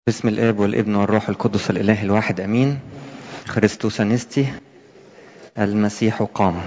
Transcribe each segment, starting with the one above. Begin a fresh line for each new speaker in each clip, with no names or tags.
بسم الاب والابن والروح القدس الاله الواحد امين خريستوس انستي المسيح قام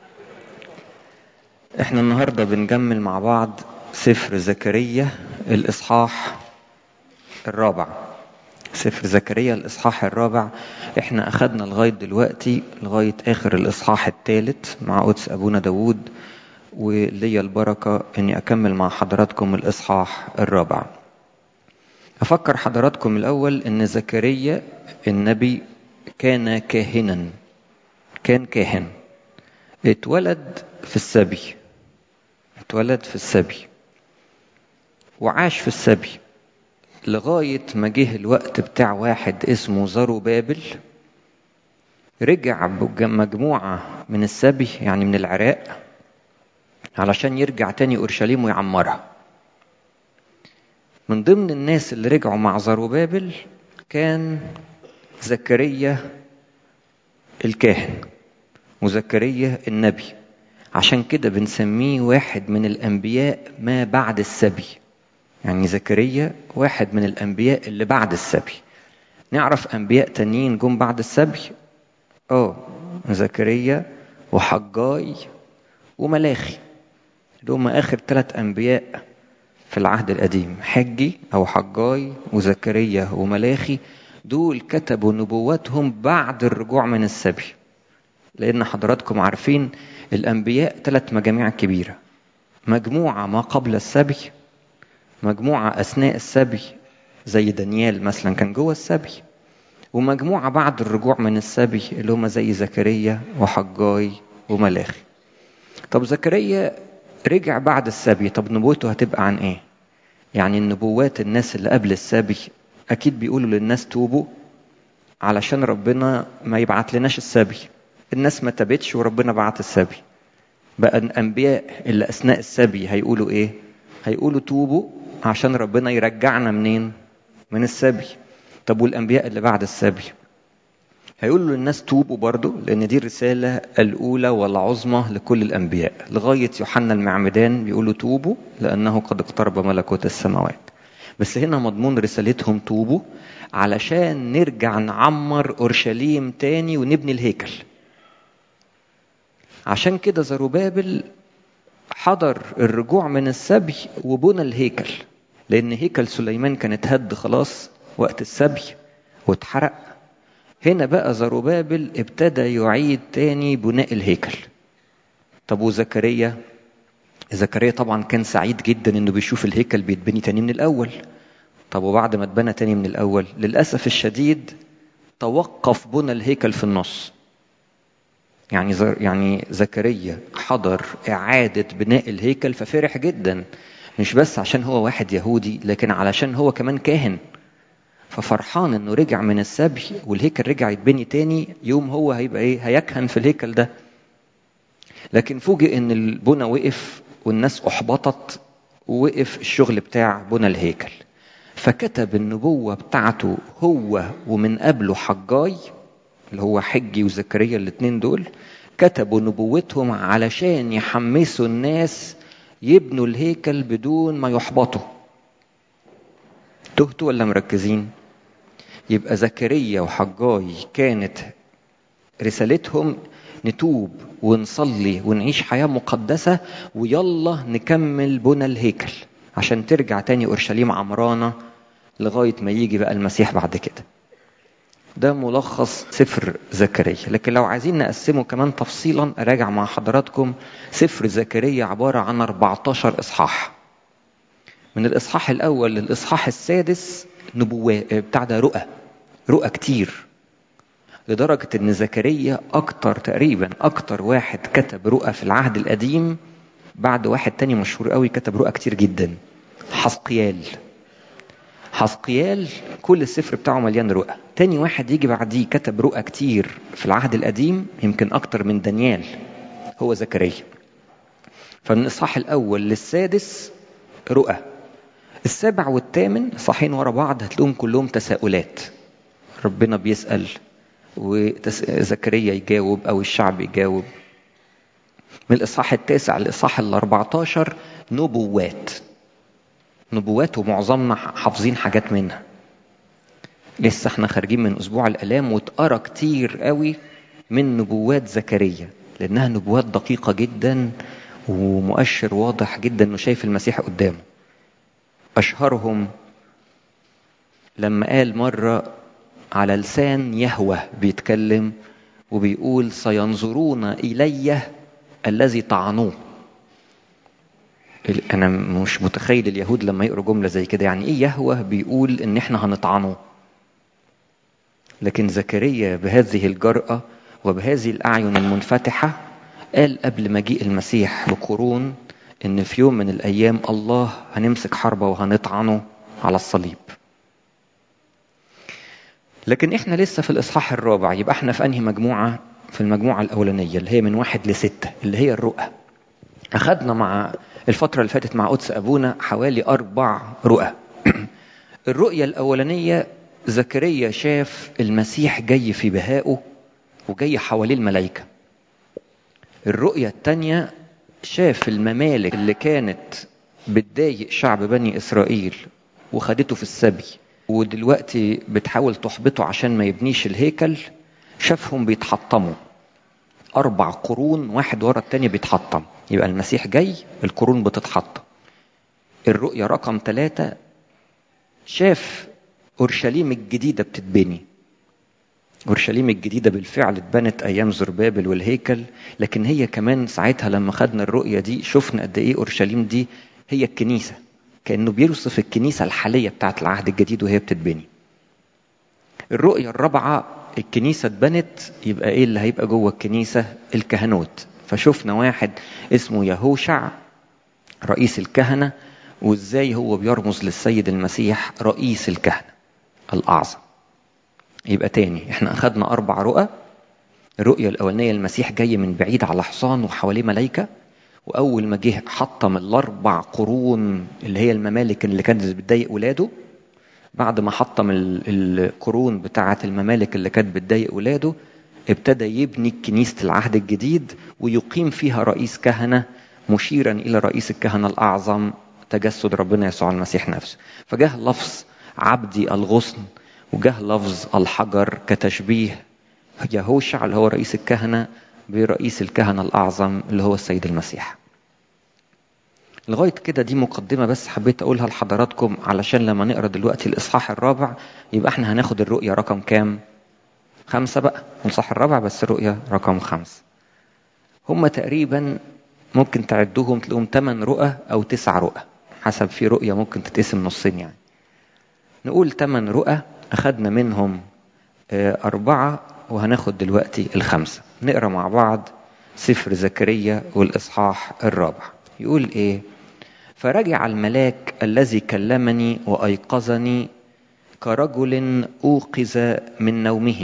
احنا النهارده بنجمل مع بعض سفر زكريا الاصحاح الرابع سفر زكريا الاصحاح الرابع احنا اخدنا لغايه دلوقتي لغايه اخر الاصحاح الثالث مع قدس ابونا داوود وليا البركه اني اكمل مع حضراتكم الاصحاح الرابع أفكر حضراتكم الأول إن زكريا النبي كان كاهنا كان كاهن اتولد في السبي اتولد في السبي وعاش في السبي لغاية ما جه الوقت بتاع واحد اسمه زروبابل رجع بمجموعة من السبي يعني من العراق علشان يرجع تاني أورشليم ويعمرها من ضمن الناس اللي رجعوا مع زروبابل كان زكريا الكاهن وزكريا النبي عشان كده بنسميه واحد من الأنبياء ما بعد السبي يعني زكريا واحد من الأنبياء اللي بعد السبي نعرف أنبياء تانيين جم بعد السبي اه زكريا وحجاي وملاخي اللي هم آخر ثلاث أنبياء في العهد القديم حجي أو حجاي وزكريا وملاخي دول كتبوا نبواتهم بعد الرجوع من السبي لأن حضراتكم عارفين الأنبياء ثلاث مجاميع كبيرة مجموعة ما قبل السبي مجموعة أثناء السبي زي دانيال مثلا كان جوه السبي ومجموعة بعد الرجوع من السبي اللي هم زي زكريا وحجاي وملاخي طب زكريا رجع بعد السبي طب نبوته هتبقى عن ايه يعني النبوات الناس اللي قبل السبي اكيد بيقولوا للناس توبوا علشان ربنا ما يبعت لناش السبي الناس ما تابتش وربنا بعت السبي بقى الانبياء اللي اثناء السبي هيقولوا ايه هيقولوا توبوا عشان ربنا يرجعنا منين من السبي طب والانبياء اللي بعد السبي هيقولوا للناس توبوا برضو لأن دي الرسالة الأولى والعظمى لكل الأنبياء لغاية يوحنا المعمدان بيقولوا توبوا لأنه قد اقترب ملكوت السماوات بس هنا مضمون رسالتهم توبوا علشان نرجع نعمر أورشليم تاني ونبني الهيكل عشان كده زروبابل حضر الرجوع من السبي وبنى الهيكل لأن هيكل سليمان كان اتهد خلاص وقت السبي واتحرق هنا بقى زروبابل ابتدى يعيد تاني بناء الهيكل طب وزكريا زكريا طبعا كان سعيد جدا انه بيشوف الهيكل بيتبني تاني من الاول طب وبعد ما اتبنى تاني من الاول للاسف الشديد توقف بنى الهيكل في النص يعني زر يعني زكريا حضر اعاده بناء الهيكل ففرح جدا مش بس عشان هو واحد يهودي لكن علشان هو كمان كاهن ففرحان انه رجع من السبي والهيكل رجع يتبني تاني يوم هو هيبقى ايه هيكهن في الهيكل ده لكن فوجئ ان البنى وقف والناس احبطت ووقف الشغل بتاع بنى الهيكل فكتب النبوة بتاعته هو ومن قبله حجاي اللي هو حجي وزكريا الاتنين دول كتبوا نبوتهم علشان يحمسوا الناس يبنوا الهيكل بدون ما يحبطوا تهتوا ولا مركزين يبقى زكريا وحجاي كانت رسالتهم نتوب ونصلي ونعيش حياة مقدسة ويلا نكمل بنى الهيكل عشان ترجع تاني أورشليم عمرانة لغاية ما يجي بقى المسيح بعد كده ده ملخص سفر زكريا لكن لو عايزين نقسمه كمان تفصيلا أراجع مع حضراتكم سفر زكريا عبارة عن 14 إصحاح من الإصحاح الأول للإصحاح السادس نبوة بتاع ده رؤى رؤى كتير لدرجة إن زكريا أكتر تقريبا أكتر واحد كتب رؤى في العهد القديم بعد واحد تاني مشهور قوي كتب رؤى كتير جدا حسقيال حسقيال كل السفر بتاعه مليان رؤى تاني واحد يجي بعديه كتب رؤى كتير في العهد القديم يمكن أكتر من دانيال هو زكريا فمن الإصحاح الأول للسادس رؤى السابع والثامن صحين ورا بعض هتلاقوهم كلهم تساؤلات ربنا بيسأل وزكريا يجاوب أو الشعب يجاوب من الإصحاح التاسع للإصحاح الأربعتاشر نبوات نبوات ومعظمنا حافظين حاجات منها لسه احنا خارجين من اسبوع الالام واتقرا كتير قوي من نبوات زكريا لانها نبوات دقيقه جدا ومؤشر واضح جدا انه شايف المسيح قدامه اشهرهم لما قال مره على لسان يهوه بيتكلم وبيقول سينظرون الي الذي طعنوه انا مش متخيل اليهود لما يقروا جمله زي كده يعني ايه يهوه بيقول ان احنا هنطعنه لكن زكريا بهذه الجرأة وبهذه الأعين المنفتحة قال قبل مجيء المسيح بقرون إن في يوم من الأيام الله هنمسك حربة وهنطعنه على الصليب لكن إحنا لسه في الإصحاح الرابع يبقى إحنا في أنهي مجموعة في المجموعة الأولانية اللي هي من واحد لستة اللي هي الرؤى أخذنا مع الفترة اللي فاتت مع قدس أبونا حوالي أربع رؤى الرؤية الأولانية زكريا شاف المسيح جاي في بهائه وجاي حواليه الملائكة الرؤية التانية شاف الممالك اللي كانت بتضايق شعب بني إسرائيل وخدته في السبي ودلوقتي بتحاول تحبطه عشان ما يبنيش الهيكل شافهم بيتحطموا أربع قرون واحد ورا التاني بيتحطم يبقى المسيح جاي القرون بتتحطم الرؤية رقم ثلاثة شاف اورشليم الجديده بتتبني اورشليم الجديده بالفعل اتبنت ايام زربابل والهيكل لكن هي كمان ساعتها لما خدنا الرؤيه دي شفنا قد ايه اورشليم دي هي الكنيسه كانه بيوصف الكنيسه الحاليه بتاعت العهد الجديد وهي بتتبني الرؤيه الرابعه الكنيسه اتبنت يبقى ايه اللي هيبقى جوه الكنيسه الكهنوت فشفنا واحد اسمه يهوشع رئيس الكهنه وازاي هو بيرمز للسيد المسيح رئيس الكهنه الأعظم يبقى تاني احنا أخدنا أربع رؤى الرؤية الأولانية المسيح جاي من بعيد على حصان وحواليه ملايكة وأول ما جه حطم الأربع قرون اللي هي الممالك اللي كانت بتضايق ولاده بعد ما حطم القرون بتاعة الممالك اللي كانت بتضايق ولاده ابتدى يبني كنيسة العهد الجديد ويقيم فيها رئيس كهنة مشيرا إلى رئيس الكهنة الأعظم تجسد ربنا يسوع المسيح نفسه فجاه لفظ عبدي الغصن وجه لفظ الحجر كتشبيه يهوشع اللي هو رئيس الكهنة برئيس الكهنة الأعظم اللي هو السيد المسيح لغاية كده دي مقدمة بس حبيت أقولها لحضراتكم علشان لما نقرأ دلوقتي الإصحاح الرابع يبقى احنا هناخد الرؤية رقم كام؟ خمسة بقى الإصحاح الرابع بس الرؤية رقم خمسة هم تقريبا ممكن تعدوهم تلاقوهم ثمان رؤى أو تسع رؤى حسب في رؤية ممكن تتقسم نصين يعني نقول ثمان رؤى أخدنا منهم أربعة وهناخد دلوقتي الخمسة نقرأ مع بعض سفر زكريا والإصحاح الرابع يقول إيه فرجع الملاك الذي كلمني وأيقظني كرجل أوقظ من نومه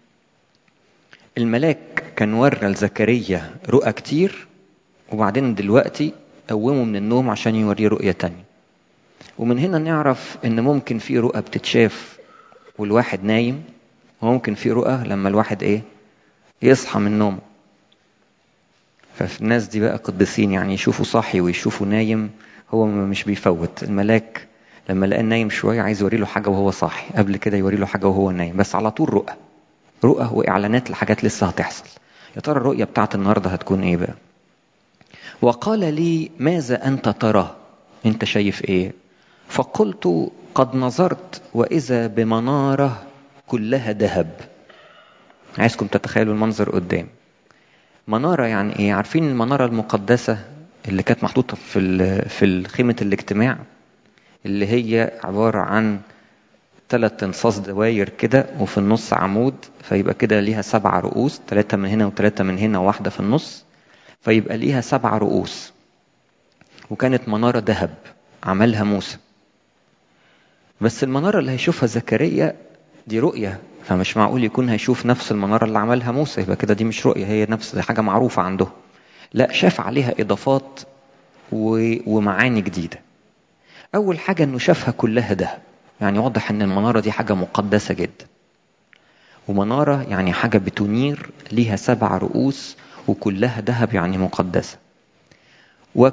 الملاك كان ورى لزكريا رؤى كتير وبعدين دلوقتي قومه من النوم عشان يوريه رؤية تانية ومن هنا نعرف ان ممكن في رؤى بتتشاف والواحد نايم وممكن في رؤى لما الواحد ايه يصحى من نومه ففي الناس دي بقى قديسين يعني يشوفوا صاحي ويشوفوا نايم هو مش بيفوت الملاك لما لقى نايم شوية عايز يوري له حاجة وهو صاحي قبل كده يوري له حاجة وهو نايم بس على طول رؤى رؤى وإعلانات لحاجات لسه هتحصل يا ترى الرؤية بتاعت النهاردة هتكون إيه بقى وقال لي ماذا أنت ترى أنت شايف إيه فقلت قد نظرت وإذا بمنارة كلها ذهب عايزكم تتخيلوا المنظر قدام منارة يعني إيه عارفين المنارة المقدسة اللي كانت محطوطة في في خيمة الاجتماع اللي هي عبارة عن ثلاث انصاص دواير كده وفي النص عمود فيبقى كده ليها سبع رؤوس ثلاثة من هنا وثلاثة من هنا وواحدة في النص فيبقى ليها سبع رؤوس وكانت منارة ذهب عملها موسى بس المنارة اللي هيشوفها زكريا دي رؤية فمش معقول يكون هيشوف نفس المنارة اللي عملها موسى يبقى كده دي مش رؤية هي نفس حاجة معروفة عنده لا شاف عليها إضافات ومعاني جديدة أول حاجة إنه شافها كلها ذهب يعني واضح إن المنارة دي حاجة مقدسة جدا ومنارة يعني حاجة بتنير ليها سبع رؤوس وكلها ذهب يعني مقدسة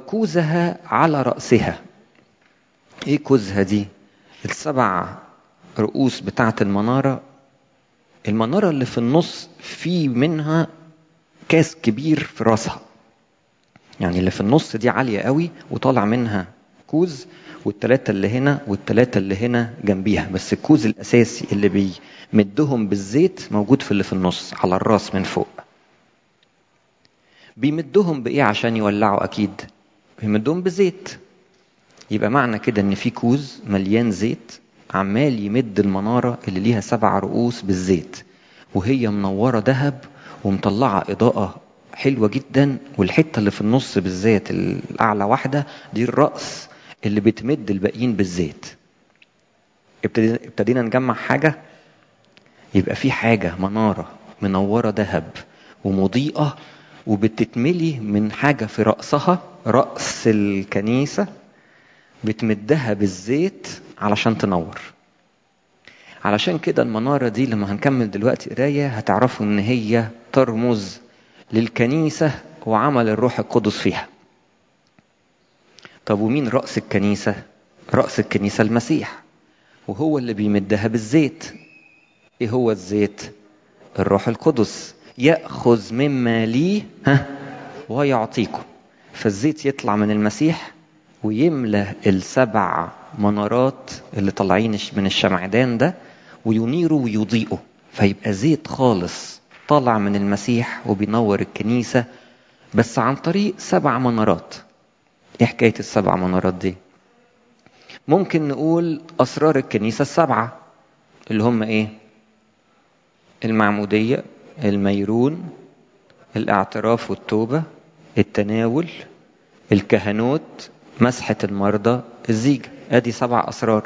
وكوزها على رأسها ايه كوزها دي السبع رؤوس بتاعة المنارة المنارة اللي في النص في منها كاس كبير في راسها يعني اللي في النص دي عالية قوي وطالع منها كوز والتلاتة اللي هنا والتلاتة اللي هنا جنبيها بس الكوز الأساسي اللي بيمدهم بالزيت موجود في اللي في النص على الراس من فوق بيمدهم بإيه عشان يولعوا أكيد بيمدهم بزيت يبقى معنى كده إن في كوز مليان زيت عمال يمد المنارة اللي ليها سبع رؤوس بالزيت وهي منورة ذهب ومطلعة إضاءة حلوة جدا والحتة اللي في النص بالذات الأعلى واحدة دي الرأس اللي بتمد الباقيين بالزيت ابتدينا نجمع حاجة يبقى في حاجة منارة منورة ذهب ومضيئة وبتتملي من حاجة في رأسها رأس الكنيسة بتمدها بالزيت علشان تنور علشان كده المنارة دي لما هنكمل دلوقتي قراية هتعرفوا ان هي ترمز للكنيسة وعمل الروح القدس فيها طب ومين رأس الكنيسة؟ رأس الكنيسة المسيح وهو اللي بيمدها بالزيت ايه هو الزيت؟ الروح القدس يأخذ مما ليه ها ويعطيكم فالزيت يطلع من المسيح ويملى السبع منارات اللي طالعين من الشمعدان ده وينيروا ويضيئوا فيبقى زيت خالص طالع من المسيح وبينور الكنيسة بس عن طريق سبع منارات ايه حكاية السبع منارات دي ممكن نقول أسرار الكنيسة السبعة اللي هم ايه المعمودية الميرون الاعتراف والتوبة التناول الكهنوت مسحة المرضى الزيجة ادي سبع اسرار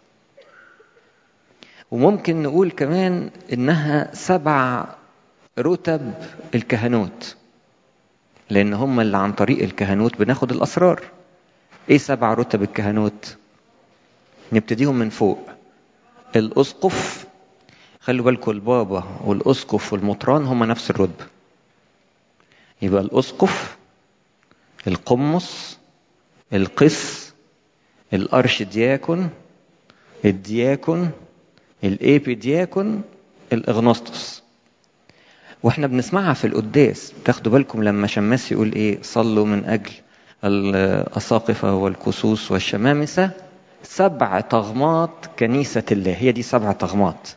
وممكن نقول كمان انها سبع رتب الكهنوت لان هم اللي عن طريق الكهنوت بناخد الاسرار ايه سبع رتب الكهنوت نبتديهم من فوق الاسقف خلوا بالكم البابا والاسقف والمطران هم نفس الرتبه يبقى الاسقف القمص القس الارشدياكون الدياكون الابيدياكون الاغنسطس واحنا بنسمعها في القداس تاخدوا بالكم لما شماس يقول ايه صلوا من اجل الاساقفه والكسوس والشمامسه سبع طغمات كنيسه الله هي دي سبع طغمات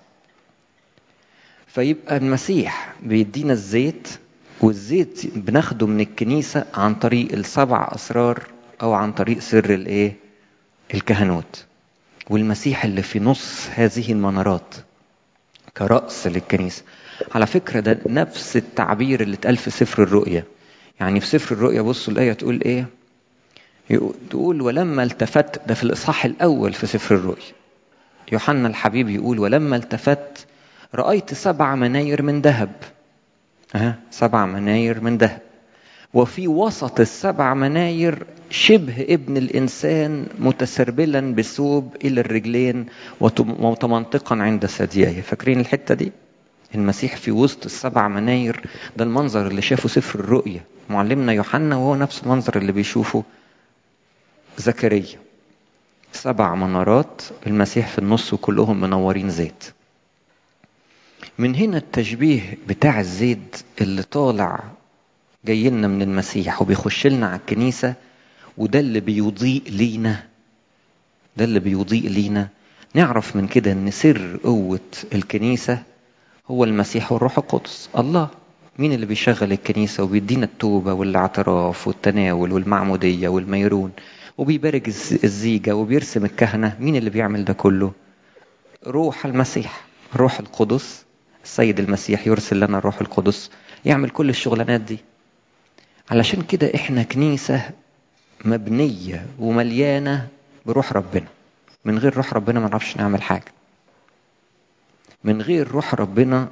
فيبقى المسيح بيدينا الزيت والزيت بناخده من الكنيسه عن طريق السبع اسرار او عن طريق سر الايه الكهنوت والمسيح اللي في نص هذه المنارات كرأس للكنيسة على فكرة ده نفس التعبير اللي اتقال في سفر الرؤيا يعني في سفر الرؤيا بصوا الآية تقول إيه تقول ولما التفت ده في الإصحاح الأول في سفر الرؤيا يوحنا الحبيب يقول ولما التفت رأيت سبع مناير من ذهب أه سبع مناير من ذهب وفي وسط السبع مناير شبه ابن الإنسان متسربلا بثوب إلى الرجلين ومتمنطقا عند ثدييه فاكرين الحتة دي؟ المسيح في وسط السبع مناير ده المنظر اللي شافه سفر الرؤيا معلمنا يوحنا وهو نفس المنظر اللي بيشوفه زكريا سبع منارات المسيح في النص وكلهم منورين زيت من هنا التشبيه بتاع الزيت اللي طالع جاي لنا من المسيح وبيخش لنا على الكنيسة وده اللي بيضيء لينا ده اللي بيضيء لينا نعرف من كده ان سر قوة الكنيسة هو المسيح والروح القدس الله مين اللي بيشغل الكنيسة وبيدينا التوبة والاعتراف والتناول والمعمودية والميرون وبيبارك الزيجة وبيرسم الكهنة مين اللي بيعمل ده كله روح المسيح روح القدس السيد المسيح يرسل لنا الروح القدس يعمل كل الشغلانات دي علشان كده احنا كنيسة مبنية ومليانة بروح ربنا من غير روح ربنا ما نعرفش نعمل حاجة من غير روح ربنا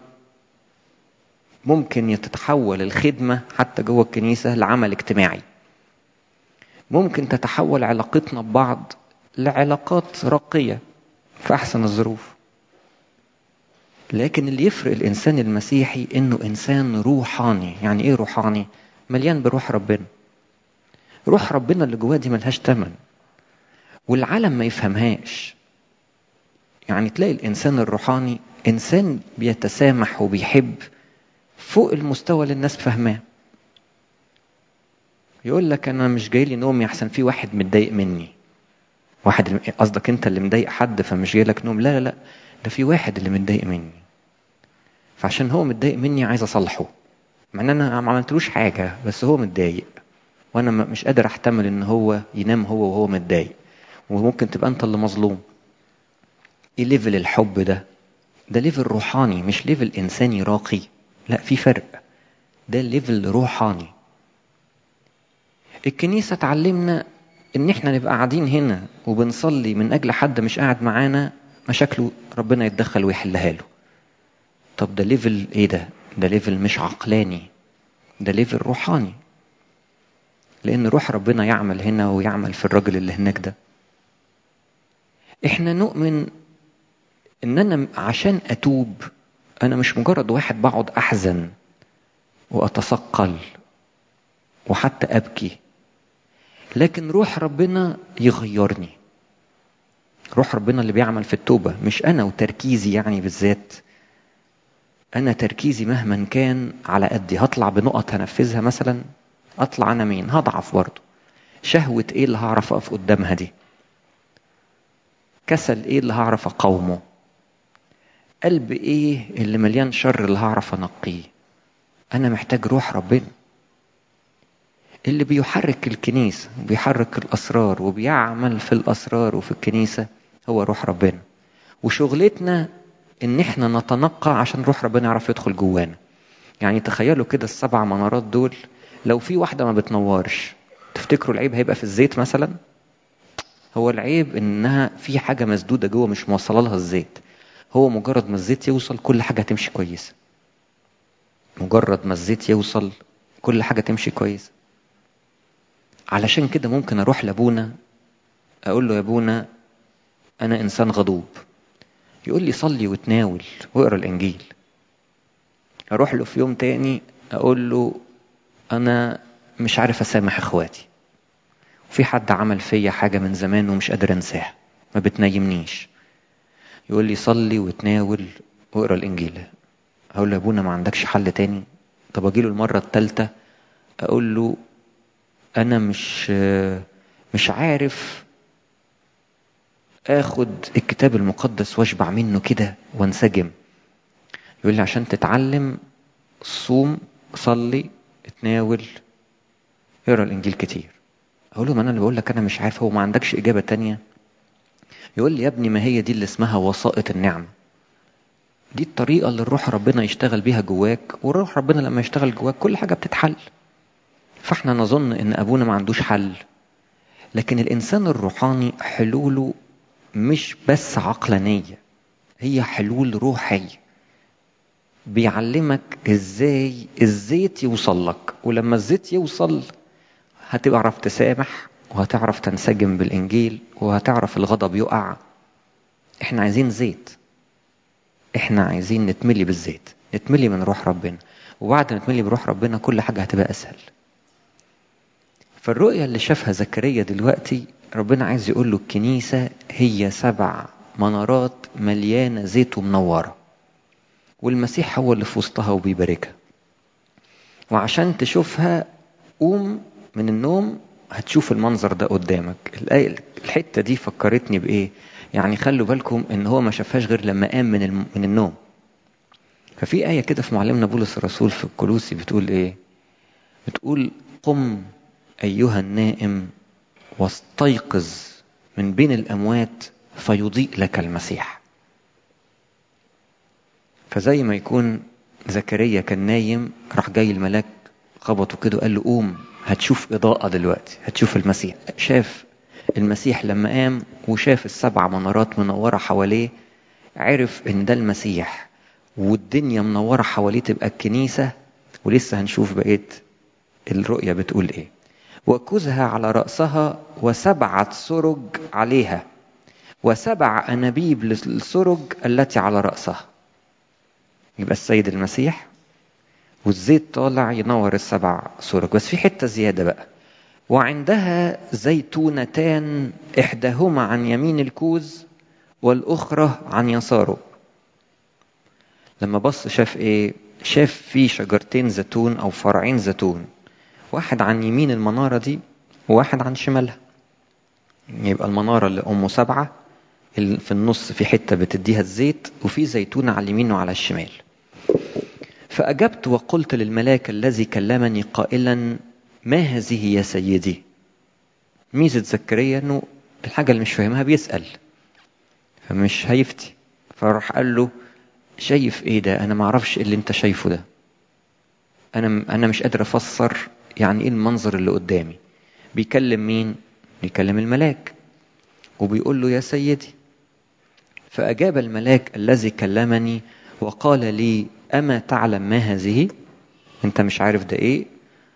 ممكن تتحول الخدمة حتى جوه الكنيسة لعمل اجتماعي ممكن تتحول علاقتنا ببعض لعلاقات راقية في أحسن الظروف لكن اللي يفرق الإنسان المسيحي إنه إنسان روحاني يعني إيه روحاني؟ مليان بروح ربنا روح ربنا اللي جواه دي ملهاش تمن والعالم ما يفهمهاش يعني تلاقي الإنسان الروحاني إنسان بيتسامح وبيحب فوق المستوى اللي الناس فاهماه يقول لك أنا مش جاي لي نوم يحسن في واحد متضايق مني واحد قصدك أنت اللي مضايق حد فمش جاي لك نوم لا لا لا ده في واحد اللي متضايق مني فعشان هو متضايق مني عايز أصلحه مع ان انا ما عملتلوش حاجه بس هو متضايق وانا مش قادر احتمل ان هو ينام هو وهو متضايق وممكن تبقى انت اللي مظلوم ايه ليفل الحب ده ده ليفل روحاني مش ليفل انساني راقي لا في فرق ده ليفل روحاني الكنيسه تعلمنا ان احنا نبقى قاعدين هنا وبنصلي من اجل حد مش قاعد معانا مشاكله ربنا يتدخل ويحلها له طب ده ليفل ايه ده ده ليفل مش عقلاني ده ليفل روحاني لان روح ربنا يعمل هنا ويعمل في الراجل اللي هناك ده احنا نؤمن ان انا عشان اتوب انا مش مجرد واحد بقعد احزن واتثقل وحتى ابكي لكن روح ربنا يغيرني روح ربنا اللي بيعمل في التوبه مش انا وتركيزي يعني بالذات انا تركيزي مهما كان على قدي هطلع بنقط هنفذها مثلا اطلع انا مين هضعف برضه شهوة ايه اللي هعرف اقف قدامها دي كسل ايه اللي هعرف اقاومه قلب ايه اللي مليان شر اللي هعرف انقيه انا محتاج روح ربنا اللي بيحرك الكنيسة بيحرك الأسرار وبيعمل في الأسرار وفي الكنيسة هو روح ربنا وشغلتنا ان احنا نتنقى عشان روح ربنا يعرف يدخل جوانا يعني تخيلوا كده السبع منارات دول لو في واحده ما بتنورش تفتكروا العيب هيبقى في الزيت مثلا هو العيب انها في حاجه مسدوده جوه مش موصله لها الزيت هو مجرد ما الزيت يوصل كل حاجه هتمشي كويسه مجرد ما الزيت يوصل كل حاجه تمشي كويسه علشان كده ممكن اروح لابونا اقول له يا ابونا انا انسان غضوب يقول لي صلي وتناول واقرا الانجيل اروح له في يوم تاني اقول له انا مش عارف اسامح اخواتي في حد عمل فيا حاجه من زمان ومش قادر انساها ما بتنيمنيش يقول لي صلي وتناول واقرا الانجيل اقول له يا ابونا ما عندكش حل تاني طب اجي له المره الثالثه اقول له انا مش مش عارف اخد الكتاب المقدس واشبع منه كده وانسجم يقول لي عشان تتعلم صوم صلي اتناول اقرا الانجيل كتير اقول له ما انا اللي بقول لك انا مش عارف هو ما عندكش اجابه تانية يقول لي يا ابني ما هي دي اللي اسمها وسائط النعم دي الطريقه اللي الروح ربنا يشتغل بيها جواك والروح ربنا لما يشتغل جواك كل حاجه بتتحل فاحنا نظن ان ابونا ما عندوش حل لكن الانسان الروحاني حلوله مش بس عقلانية هي حلول روحية بيعلمك ازاي الزيت يوصل لك ولما الزيت يوصل هتعرف تسامح وهتعرف تنسجم بالانجيل وهتعرف الغضب يقع احنا عايزين زيت احنا عايزين نتملي بالزيت نتملي من روح ربنا وبعد ما نتملي بروح ربنا كل حاجة هتبقى اسهل فالرؤية اللي شافها زكريا دلوقتي ربنا عايز يقول له الكنيسة هي سبع منارات مليانة زيت ومنورة والمسيح هو اللي في وسطها وبيباركها وعشان تشوفها قوم من النوم هتشوف المنظر ده قدامك الآية الحتة دي فكرتني بإيه يعني خلوا بالكم إن هو ما شافهاش غير لما قام من, الم... من النوم ففي آية كده في معلمنا بولس الرسول في الكلوسي بتقول إيه بتقول قم أيها النائم واستيقظ من بين الأموات فيضيء لك المسيح فزي ما يكون زكريا كان نايم راح جاي الملاك خبطه كده وقال له قوم هتشوف إضاءة دلوقتي هتشوف المسيح شاف المسيح لما قام وشاف السبع منارات منورة حواليه عرف إن ده المسيح والدنيا منورة حواليه تبقى الكنيسة ولسه هنشوف بقية الرؤية بتقول إيه وكزها على رأسها وسبعة سرج عليها وسبع أنابيب للسرج التي على رأسها يبقى السيد المسيح والزيت طالع ينور السبع سرج بس في حتة زيادة بقى وعندها زيتونتان إحداهما عن يمين الكوز والأخرى عن يساره لما بص شاف إيه شاف في شجرتين زيتون أو فرعين زيتون واحد عن يمين المنارة دي وواحد عن شمالها يبقى المنارة اللي أمه سبعة اللي في النص في حتة بتديها الزيت وفي زيتون على اليمين وعلى الشمال فأجبت وقلت للملاك الذي كلمني قائلا ما هذه يا سيدي ميزة زكريا انه الحاجة اللي مش فاهمها بيسأل فمش هيفتي فراح قال له شايف ايه ده انا ما اعرفش اللي انت شايفه ده انا انا مش قادر افسر يعني ايه المنظر اللي قدامي بيكلم مين بيكلم الملاك وبيقول له يا سيدي فأجاب الملاك الذي كلمني وقال لي أما تعلم ما هذه أنت مش عارف ده إيه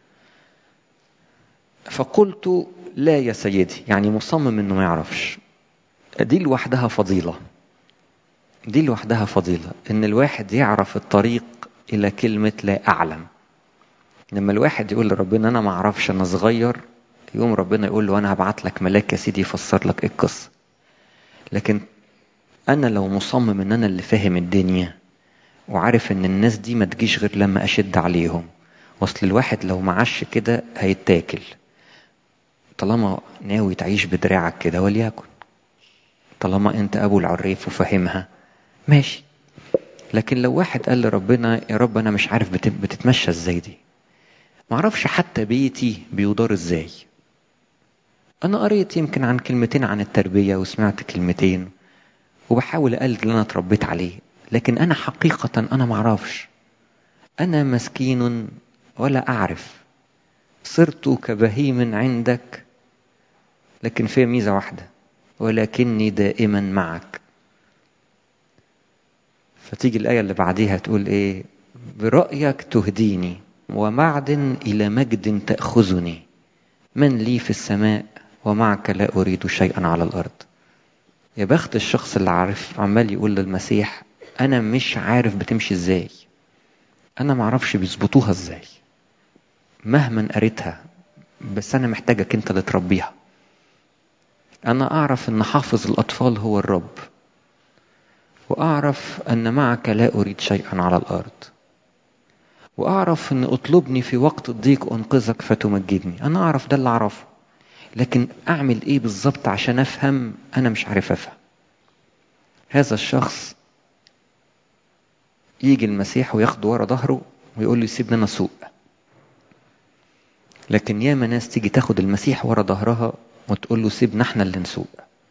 فقلت لا يا سيدي يعني مصمم انه ما يعرفش دي لوحدها فضيلة دي لوحدها فضيلة ان الواحد يعرف الطريق الى كلمة لا اعلم لما الواحد يقول لربنا انا ما اعرفش انا صغير يقوم ربنا يقول له انا هبعت لك ملاك يا سيدي يفسر لك ايه القصة لكن انا لو مصمم ان انا اللي فاهم الدنيا وعارف ان الناس دي ما تجيش غير لما اشد عليهم واصل الواحد لو معش كده هيتاكل طالما ناوي تعيش بدراعك كده وليكن طالما انت ابو العريف وفاهمها ماشي لكن لو واحد قال لربنا يا رب انا مش عارف بتتمشى ازاي دي معرفش حتى بيتي بيدار ازاي انا قريت يمكن عن كلمتين عن التربيه وسمعت كلمتين وبحاول اقلد اللي انا اتربيت عليه لكن انا حقيقه انا معرفش انا مسكين ولا اعرف صرت كبهيم عندك لكن فيها ميزة واحدة ولكني دائما معك فتيجي الآية اللي بعديها تقول إيه برأيك تهديني ومعدن إلى مجد تأخذني من لي في السماء ومعك لا أريد شيئا على الأرض يا بخت الشخص اللي عارف عمال يقول للمسيح أنا مش عارف بتمشي إزاي أنا معرفش بيظبطوها إزاي مهما قريتها بس أنا محتاجك أنت اللي تربيها أنا أعرف أن حافظ الأطفال هو الرب وأعرف أن معك لا أريد شيئا على الأرض وأعرف أن أطلبني في وقت الضيق أنقذك فتمجدني أنا أعرف ده اللي أعرفه لكن أعمل إيه بالظبط عشان أفهم أنا مش عارف أفهم هذا الشخص يجي المسيح وياخده ورا ظهره ويقول له سيبني أنا أسوق لكن ياما ناس تيجي تاخد المسيح ورا ظهرها وتقول له سيبنا احنا اللي نسوق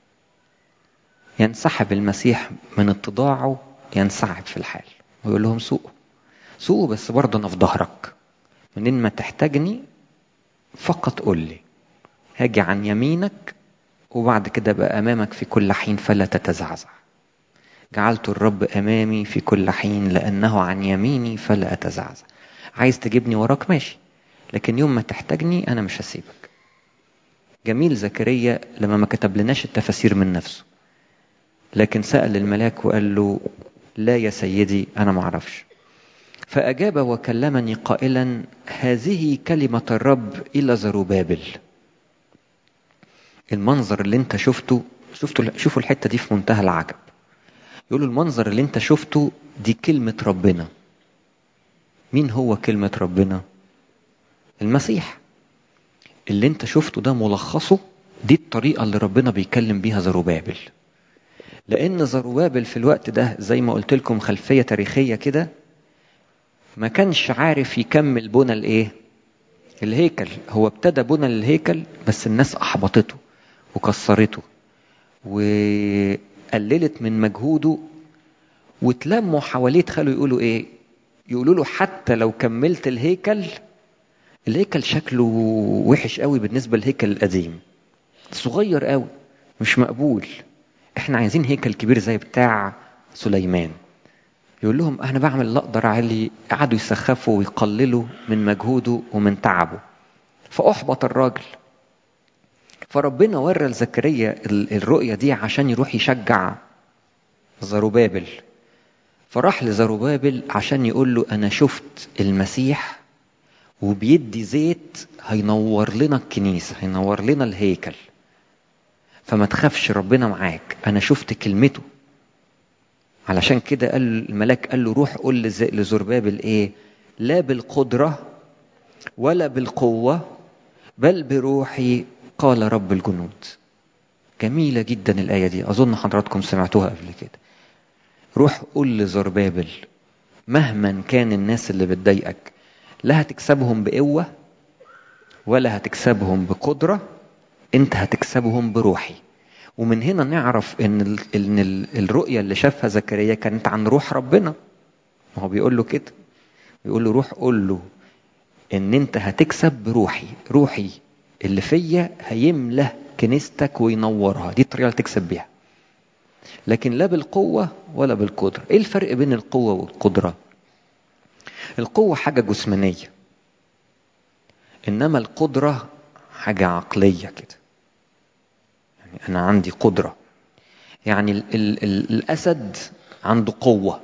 ينسحب المسيح من اتضاعه ينسحب في الحال ويقول لهم سوقوا سوقوا بس برضه انا في ظهرك منين ما تحتاجني فقط قول لي هاجي عن يمينك وبعد كده بقى امامك في كل حين فلا تتزعزع جعلت الرب امامي في كل حين لانه عن يميني فلا اتزعزع عايز تجيبني وراك ماشي لكن يوم ما تحتاجني انا مش هسيبك جميل زكريا لما ما كتب لناش التفاسير من نفسه لكن سأل الملاك وقال له لا يا سيدي أنا ما أعرفش فأجاب وكلمني قائلا هذه كلمة الرب إلى زروبابل المنظر اللي انت شفته شفتوا شوفوا الحتة دي في منتهى العجب يقولوا المنظر اللي انت شفته دي كلمة ربنا مين هو كلمة ربنا المسيح اللي انت شفته ده ملخصه دي الطريقة اللي ربنا بيكلم بيها زروبابل لأن زروبابل في الوقت ده زي ما قلت لكم خلفية تاريخية كده ما كانش عارف يكمل بنى الايه الهيكل هو ابتدى بنى الهيكل بس الناس أحبطته وكسرته وقللت من مجهوده وتلموا حواليه تخلوا يقولوا ايه يقولوا له حتى لو كملت الهيكل الهيكل شكله وحش قوي بالنسبة للهيكل القديم صغير قوي مش مقبول احنا عايزين هيكل كبير زي بتاع سليمان يقول لهم انا بعمل اللي اقدر عليه قعدوا يسخفوا ويقللوا من مجهوده ومن تعبه فاحبط الراجل فربنا ورى لزكريا الرؤيه دي عشان يروح يشجع زروبابل فراح لزروبابل عشان يقول له انا شفت المسيح وبيدي زيت هينور لنا الكنيسه هينور لنا الهيكل فما تخافش ربنا معاك انا شفت كلمته علشان كده قال الملاك قال له روح قول لزربابل ايه لا بالقدرة ولا بالقوة بل بروحي قال رب الجنود جميلة جدا الآية دي أظن حضراتكم سمعتوها قبل كده روح قول لزربابل مهما كان الناس اللي بتضايقك لا هتكسبهم بقوة ولا هتكسبهم بقدرة انت هتكسبهم بروحي ومن هنا نعرف ان ال ان ال الرؤيه اللي شافها زكريا كانت عن روح ربنا ما هو بيقول له كده بيقول له روح قول له ان انت هتكسب بروحي روحي اللي فيا هيملى كنيستك وينورها دي الطريقه اللي تكسب بيها لكن لا بالقوه ولا بالقدره ايه الفرق بين القوه والقدره القوه حاجه جسمانيه انما القدره حاجه عقليه كده يعني أنا عندي قدرة يعني ال ال ال الأسد عنده قوة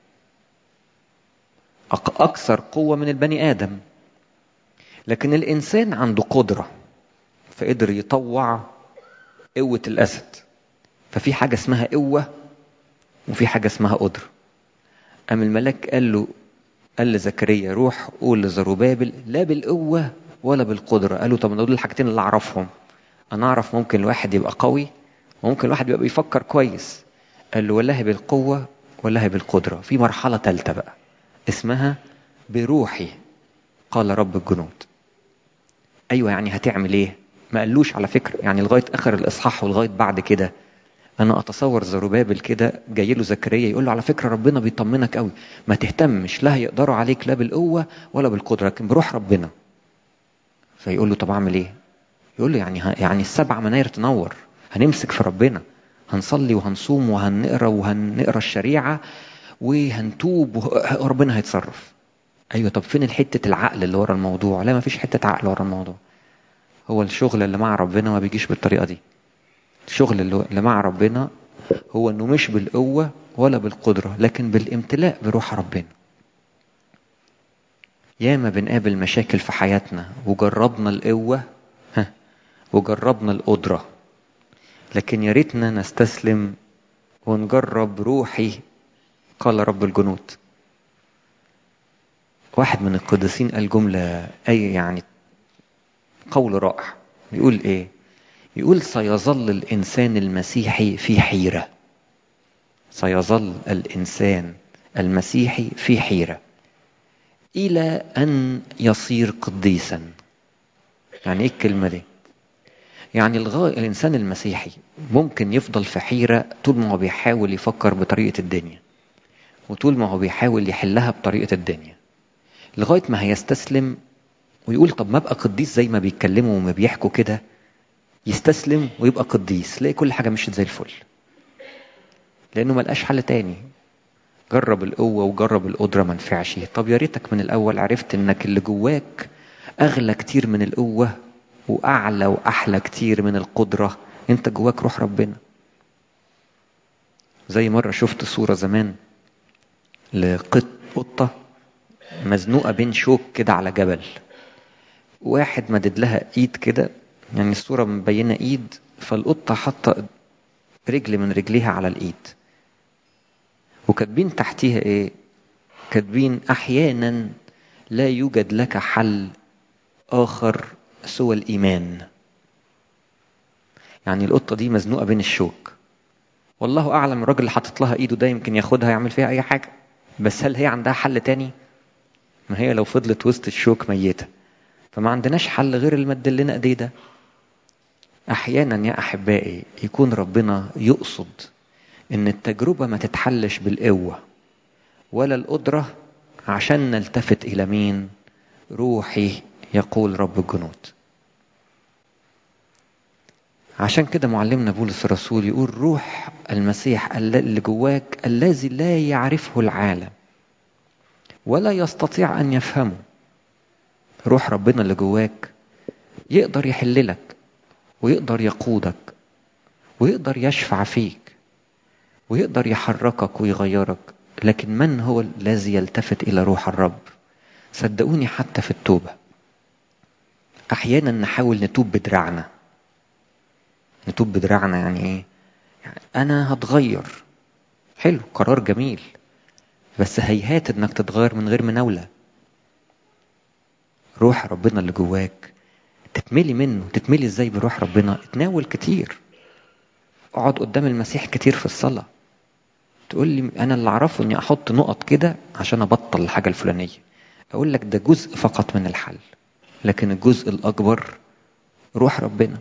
أكثر قوة من البني آدم لكن الإنسان عنده قدرة فقدر يطوع قوة الأسد ففي حاجة اسمها قوة وفي حاجة اسمها قدرة أم الملاك قال له قال لزكريا روح قول لزروبابل لا بالقوة ولا بالقدرة قال له طب دول الحاجتين اللي أعرفهم انا اعرف ممكن الواحد يبقى قوي وممكن الواحد يبقى بيفكر كويس قال له والله بالقوة والله بالقدرة في مرحلة ثالثة بقى اسمها بروحي قال رب الجنود ايوه يعني هتعمل ايه ما قالوش على فكرة يعني لغاية اخر الاصحاح ولغاية بعد كده انا اتصور زروبابل كده جاي له زكريا يقول له على فكرة ربنا بيطمنك قوي ما تهتمش لا هيقدروا عليك لا بالقوة ولا بالقدرة لكن بروح ربنا فيقول له طب اعمل ايه يقول له يعني يعني السبع مناير تنور هنمسك في ربنا هنصلي وهنصوم وهنقرا وهنقرا الشريعه وهنتوب وربنا هيتصرف ايوه طب فين الحته العقل اللي ورا الموضوع لا ما فيش حته عقل ورا الموضوع هو الشغل اللي مع ربنا ما بيجيش بالطريقه دي الشغل اللي مع ربنا هو انه مش بالقوه ولا بالقدره لكن بالامتلاء بروح ربنا ياما بنقابل مشاكل في حياتنا وجربنا القوه وجربنا القدرة لكن يا ريتنا نستسلم ونجرب روحي قال رب الجنود واحد من القديسين قال جملة أي يعني قول رائع يقول إيه يقول سيظل الإنسان المسيحي في حيرة سيظل الإنسان المسيحي في حيرة إلى أن يصير قديسا يعني إيه الكلمة دي يعني الغاية الإنسان المسيحي ممكن يفضل في حيرة طول ما هو بيحاول يفكر بطريقة الدنيا وطول ما هو بيحاول يحلها بطريقة الدنيا لغاية ما هيستسلم ويقول طب ما ابقى قديس زي ما بيتكلموا وما بيحكوا كده يستسلم ويبقى قديس تلاقي كل حاجة مشيت زي الفل لأنه ملقاش حل تاني جرب القوة وجرب القدرة ما نفعش طب يا ريتك من الأول عرفت إنك اللي جواك أغلى كتير من القوة وأعلى وأحلى كتير من القدرة أنت جواك روح ربنا زي مرة شفت صورة زمان لقطة مزنوقة بين شوك كده على جبل واحد مدد لها ايد كده يعني الصورة مبينة ايد فالقطة حاطة رجل من رجليها على الايد وكاتبين تحتيها ايه كاتبين احيانا لا يوجد لك حل اخر سوى الايمان يعني القطة دي مزنوقة بين الشوك والله اعلم الراجل اللي حاطط لها ايده ده يمكن ياخدها يعمل فيها اي حاجة بس هل هي عندها حل تاني ما هي لو فضلت وسط الشوك ميتة فما عندناش حل غير المد لنا ايديه ده احيانا يا احبائي يكون ربنا يقصد ان التجربة ما تتحلش بالقوة ولا القدرة عشان نلتفت الى مين روحي يقول رب الجنود عشان كده معلمنا بولس الرسول يقول روح المسيح اللي جواك الذي لا يعرفه العالم ولا يستطيع ان يفهمه روح ربنا اللي جواك يقدر يحللك ويقدر يقودك ويقدر يشفع فيك ويقدر يحركك ويغيرك لكن من هو الذي يلتفت الى روح الرب صدقوني حتى في التوبه احيانا نحاول نتوب بدراعنا نتوب بدراعنا يعني ايه يعني انا هتغير حلو قرار جميل بس هيهات انك تتغير من غير مناولة روح ربنا اللي جواك تتملي منه تتملي ازاي بروح ربنا اتناول كتير اقعد قدام المسيح كتير في الصلاة تقول لي انا اللي اعرفه اني احط نقط كده عشان ابطل الحاجة الفلانية اقول لك ده جزء فقط من الحل لكن الجزء الاكبر روح ربنا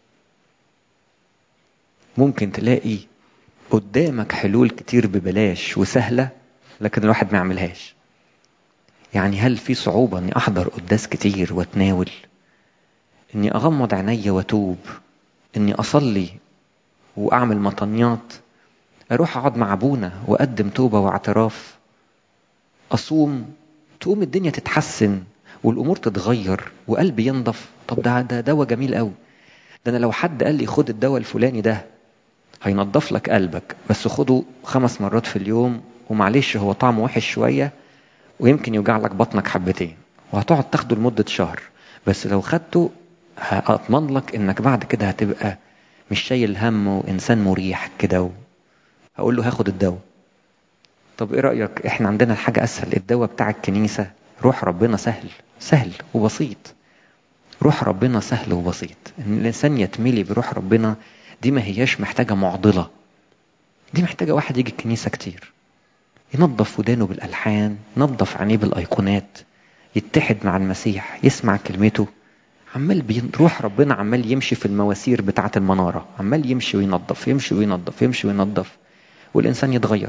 ممكن تلاقي قدامك حلول كتير ببلاش وسهلة لكن الواحد ما يعملهاش يعني هل في صعوبة اني احضر قداس كتير واتناول اني اغمض عيني واتوب اني اصلي واعمل مطنيات اروح اقعد مع ابونا واقدم توبة واعتراف اصوم تقوم الدنيا تتحسن والامور تتغير وقلبي ينضف طب ده ده دواء جميل قوي ده انا لو حد قال لي خد الدواء الفلاني ده هينضف لك قلبك بس خده خمس مرات في اليوم ومعلش هو طعمه وحش شوية ويمكن يوجع لك بطنك حبتين وهتقعد تاخده لمدة شهر بس لو خدته هأضمن لك انك بعد كده هتبقى مش شايل هم وانسان مريح كده و... هقول له هاخد الدواء طب ايه رأيك احنا عندنا الحاجة اسهل الدواء بتاع الكنيسة روح ربنا سهل سهل وبسيط روح ربنا سهل وبسيط ان الانسان يتملي بروح ربنا دي ما هياش محتاجة معضلة دي محتاجة واحد يجي الكنيسة كتير ينظف ودانه بالألحان ينظف عينيه بالأيقونات يتحد مع المسيح يسمع كلمته عمال بيروح ربنا عمال يمشي في المواسير بتاعة المنارة عمال يمشي وينظف يمشي وينظف يمشي وينظف والإنسان يتغير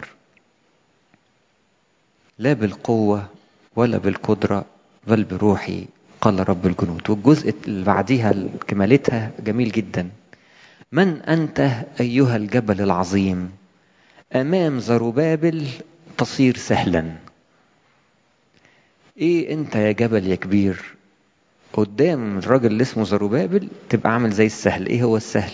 لا بالقوة ولا بالقدرة بل بروحي قال رب الجنود والجزء اللي بعديها كمالتها جميل جدا من أنت أيها الجبل العظيم أمام زروبابل تصير سهلا إيه أنت يا جبل يا كبير قدام الراجل اللي اسمه زروبابل تبقى عامل زي السهل إيه هو السهل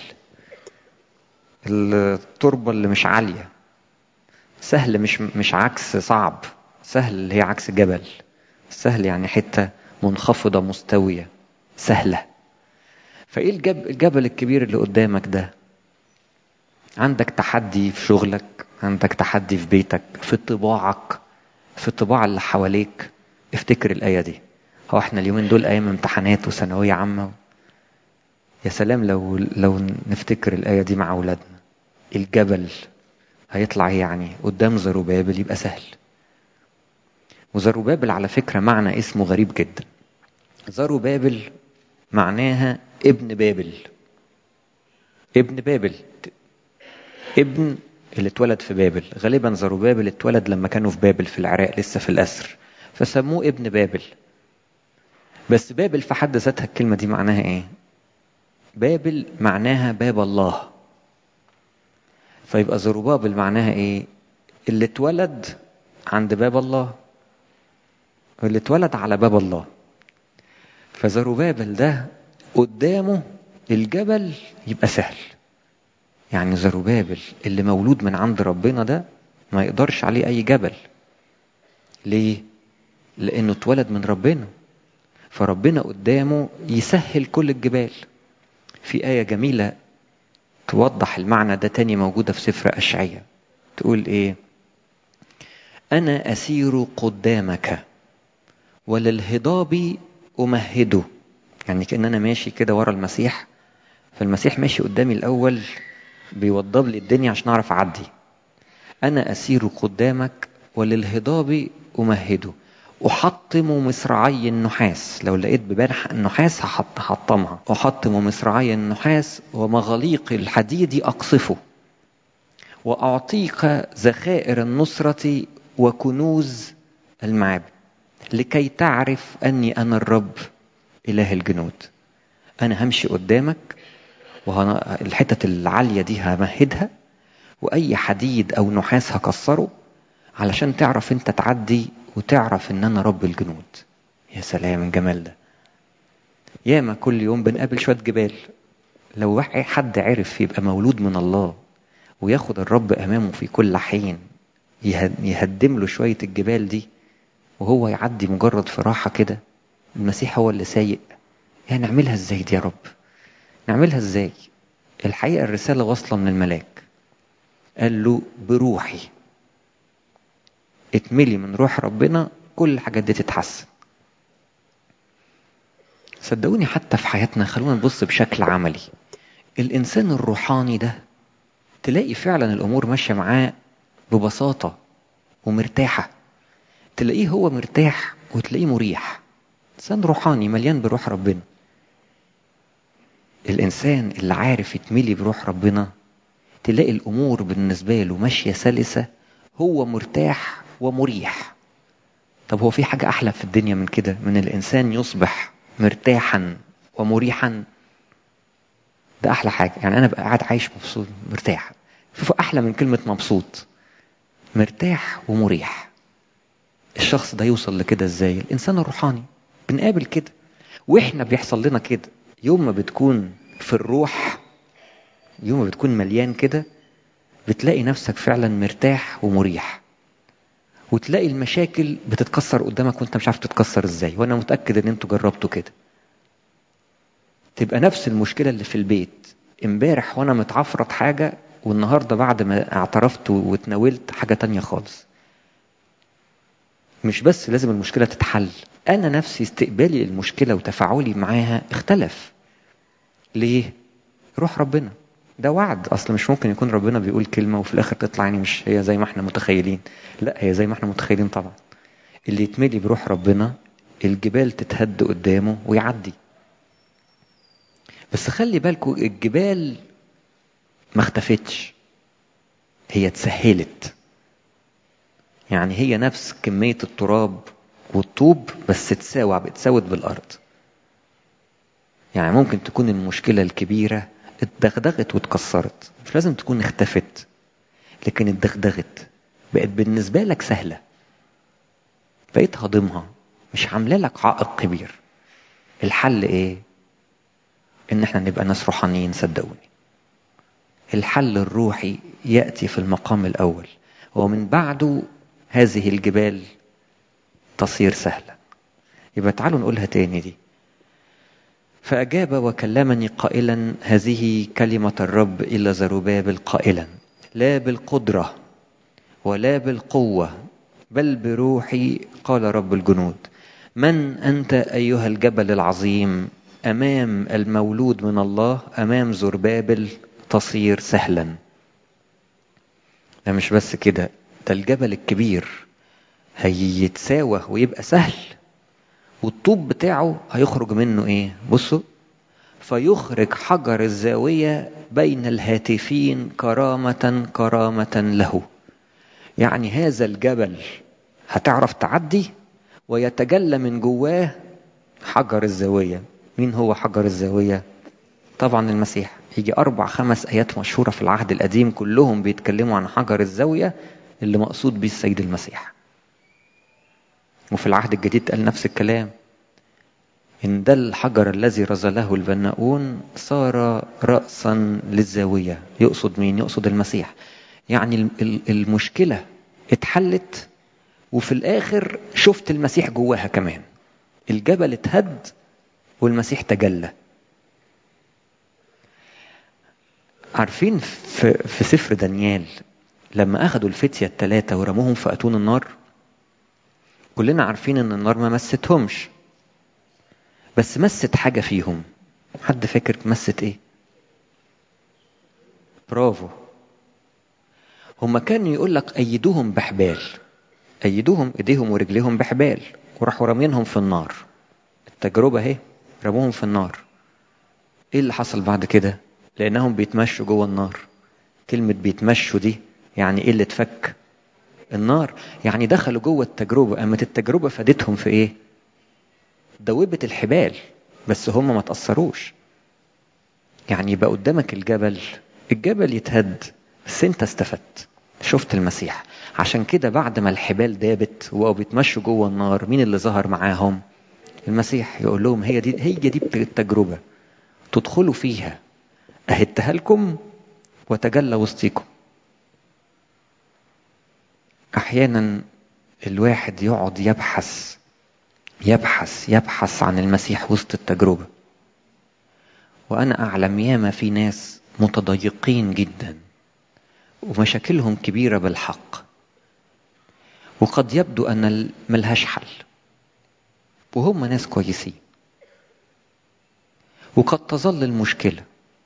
التربة اللي مش عالية سهل مش مش عكس صعب سهل اللي هي عكس جبل سهل يعني حتة منخفضة مستوية سهلة فايه الجب الجبل الكبير اللي قدامك ده عندك تحدي في شغلك عندك تحدي في بيتك في طباعك في الطباع اللي حواليك افتكر الآية دي هو احنا اليومين دول أيام امتحانات وثانوية عامة يا سلام لو لو نفتكر الآية دي مع أولادنا الجبل هيطلع يعني قدام زروبابل يبقى سهل وزروبابل على فكرة معنى اسمه غريب جدا زروبابل معناها ابن بابل ابن بابل ابن اللي اتولد في بابل غالبا زروبابل اتولد لما كانوا في بابل في العراق لسه في الأسر فسموه ابن بابل بس بابل في حد ذاتها الكلمة دي معناها ايه بابل معناها باب الله فيبقى زروبابل معناها ايه اللي اتولد عند باب الله اللي اتولد على باب الله فزروبابل ده قدامه الجبل يبقى سهل يعني زروبابل اللي مولود من عند ربنا ده ما يقدرش عليه أي جبل ليه؟ لأنه اتولد من ربنا فربنا قدامه يسهل كل الجبال في آية جميلة توضح المعنى ده تاني موجودة في سفر أشعية تقول إيه أنا أسير قدامك وللهضاب أمهده يعني كأن أنا ماشي كده ورا المسيح فالمسيح ماشي قدامي الأول بيوضب لي الدنيا عشان أعرف أعدي أنا أسير قدامك وللهضاب أمهده أحطم مصراعي النحاس لو لقيت ببارح النحاس هحط هحطمها أحطم مصراعي النحاس ومغاليق الحديد أقصفه وأعطيك ذخائر النصرة وكنوز المعابد لكي تعرف أني أنا الرب إله الجنود أنا همشي قدامك والحتة العالية دي همهدها وأي حديد أو نحاس هكسره علشان تعرف أنت تعدي وتعرف أن أنا رب الجنود يا سلام الجمال ده ياما كل يوم بنقابل شوية جبال لو حد عرف يبقى مولود من الله وياخد الرب أمامه في كل حين يهدم له شوية الجبال دي وهو يعدي مجرد في راحة كده المسيح هو اللي سايق يعني نعملها ازاي دي يا رب نعملها ازاي الحقيقة الرسالة واصلة من الملاك قال له بروحي اتملي من روح ربنا كل الحاجات دي تتحسن صدقوني حتى في حياتنا خلونا نبص بشكل عملي الإنسان الروحاني ده تلاقي فعلا الأمور ماشية معاه ببساطة ومرتاحة تلاقيه هو مرتاح وتلاقيه مريح إنسان روحاني مليان بروح ربنا الإنسان اللي عارف يتملي بروح ربنا تلاقي الأمور بالنسبة له ماشية سلسة هو مرتاح ومريح طب هو في حاجة أحلى في الدنيا من كده من الإنسان يصبح مرتاحا ومريحا ده أحلى حاجة يعني أنا بقى قاعد عايش مبسوط مرتاح شوفوا أحلى من كلمة مبسوط مرتاح ومريح الشخص ده يوصل لكده ازاي الانسان الروحاني بنقابل كده واحنا بيحصل لنا كده يوم ما بتكون في الروح يوم ما بتكون مليان كده بتلاقي نفسك فعلا مرتاح ومريح وتلاقي المشاكل بتتكسر قدامك وانت مش عارف تتكسر ازاي وانا متاكد ان انتوا جربتوا كده تبقى نفس المشكله اللي في البيت امبارح وانا متعفرت حاجه والنهارده بعد ما اعترفت واتناولت حاجه تانية خالص مش بس لازم المشكله تتحل انا نفسي استقبالي للمشكله وتفاعلي معاها اختلف ليه روح ربنا ده وعد اصل مش ممكن يكون ربنا بيقول كلمه وفي الاخر تطلع يعني مش هي زي ما احنا متخيلين لا هي زي ما احنا متخيلين طبعا اللي يتملي بروح ربنا الجبال تتهد قدامه ويعدي بس خلي بالكوا الجبال ما اختفتش هي اتسهلت يعني هي نفس كمية التراب والطوب بس تساوى اتساوت بالأرض يعني ممكن تكون المشكلة الكبيرة اتدغدغت واتكسرت مش لازم تكون اختفت لكن اتدغدغت بقت بالنسبة لك سهلة بقيت هضمها مش عاملة لك عائق كبير الحل ايه ان احنا نبقى ناس روحانيين صدقوني الحل الروحي يأتي في المقام الأول ومن بعده هذه الجبال تصير سهلة يبقى تعالوا نقولها تاني دي فأجاب وكلمني قائلا هذه كلمة الرب إلى زربابل قائلا لا بالقدرة ولا بالقوة بل بروحي قال رب الجنود من أنت أيها الجبل العظيم أمام المولود من الله أمام زربابل تصير سهلا ده مش بس كده ده الجبل الكبير هيتساوى ويبقى سهل والطوب بتاعه هيخرج منه ايه بصوا فيخرج حجر الزاوية بين الهاتفين كرامة كرامة له يعني هذا الجبل هتعرف تعدي ويتجلى من جواه حجر الزاوية مين هو حجر الزاوية طبعا المسيح يجي أربع خمس آيات مشهورة في العهد القديم كلهم بيتكلموا عن حجر الزاوية اللي مقصود به السيد المسيح وفي العهد الجديد قال نفس الكلام إن ده الحجر الذي رزله البناؤون صار رأسا للزاوية يقصد مين؟ يقصد المسيح يعني المشكلة اتحلت وفي الآخر شفت المسيح جواها كمان الجبل اتهد والمسيح تجلى عارفين في, في سفر دانيال لما أخدوا الفتية الثلاثة ورموهم في أتون النار كلنا عارفين إن النار ما مستهمش بس مست حاجة فيهم حد فاكر مست إيه؟ برافو هما كانوا يقول لك أيدوهم بحبال أيدوهم إيديهم ورجليهم بحبال وراحوا رامينهم في النار التجربة اهي رموهم في النار ايه اللي حصل بعد كده لانهم بيتمشوا جوه النار كلمة بيتمشوا دي يعني ايه اللي اتفك النار يعني دخلوا جوه التجربة اما التجربة فادتهم في ايه دوبت الحبال بس هم ما تأثروش يعني يبقى قدامك الجبل الجبل يتهد بس انت استفدت شفت المسيح عشان كده بعد ما الحبال دابت وبقوا بيتمشوا جوه النار مين اللي ظهر معاهم المسيح يقول لهم هي دي هي دي التجربة تدخلوا فيها أهدتها لكم وتجلى وسطيكم أحيانا الواحد يقعد يبحث يبحث يبحث عن المسيح وسط التجربة وأنا أعلم ياما في ناس متضايقين جدا ومشاكلهم كبيرة بالحق وقد يبدو أن ملهاش حل وهم ناس كويسين وقد تظل المشكلة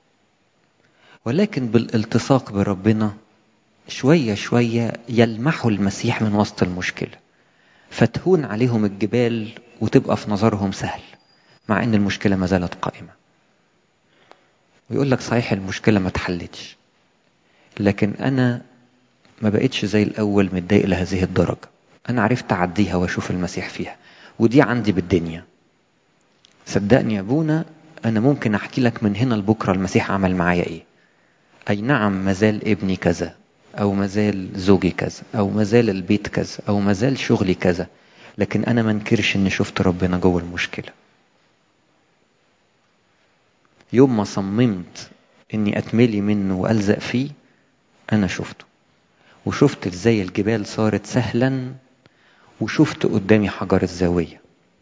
ولكن بالالتصاق بربنا شوية شوية يلمحوا المسيح من وسط المشكلة فتهون عليهم الجبال وتبقى في نظرهم سهل مع ان المشكلة ما زالت قائمة ويقول لك صحيح المشكلة ما اتحلتش لكن انا ما بقتش زي الاول متضايق لهذه الدرجة انا عرفت اعديها واشوف المسيح فيها ودي عندي بالدنيا صدقني يا ابونا انا ممكن احكي لك من هنا لبكره المسيح عمل معايا ايه اي نعم مازال ابني كذا او مازال زوجي كذا او مازال البيت كذا او مازال شغلي كذا لكن انا ما انكرش اني شفت ربنا جوه المشكله يوم ما صممت اني اتملي منه والزق فيه انا شفته وشفت ازاي الجبال صارت سهلا وشفت قدامي حجر الزاويه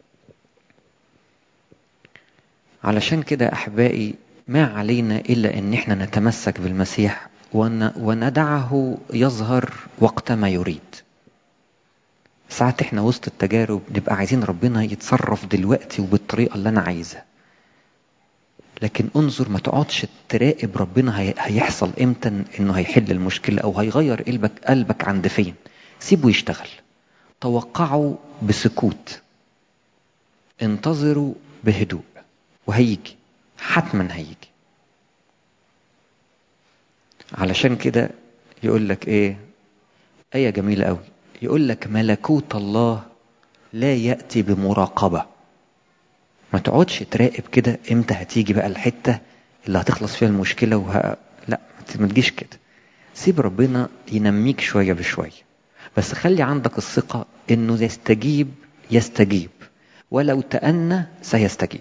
علشان كده احبائي ما علينا الا ان احنا نتمسك بالمسيح وندعه يظهر وقت ما يريد ساعات احنا وسط التجارب نبقى عايزين ربنا يتصرف دلوقتي وبالطريقه اللي انا عايزها لكن انظر ما تقعدش تراقب ربنا هيحصل امتى انه هيحل المشكله او هيغير قلبك قلبك عند فين سيبه يشتغل توقعوا بسكوت انتظروا بهدوء وهيجي حتما هيجي علشان كده يقول لك ايه آية جميلة قوي يقول لك ملكوت الله لا يأتي بمراقبة ما تقعدش تراقب كده امتى هتيجي بقى الحتة اللي هتخلص فيها المشكلة وه... لا ما تجيش كده سيب ربنا ينميك شوية بشوية بس خلي عندك الثقة انه يستجيب يستجيب ولو تأنى سيستجيب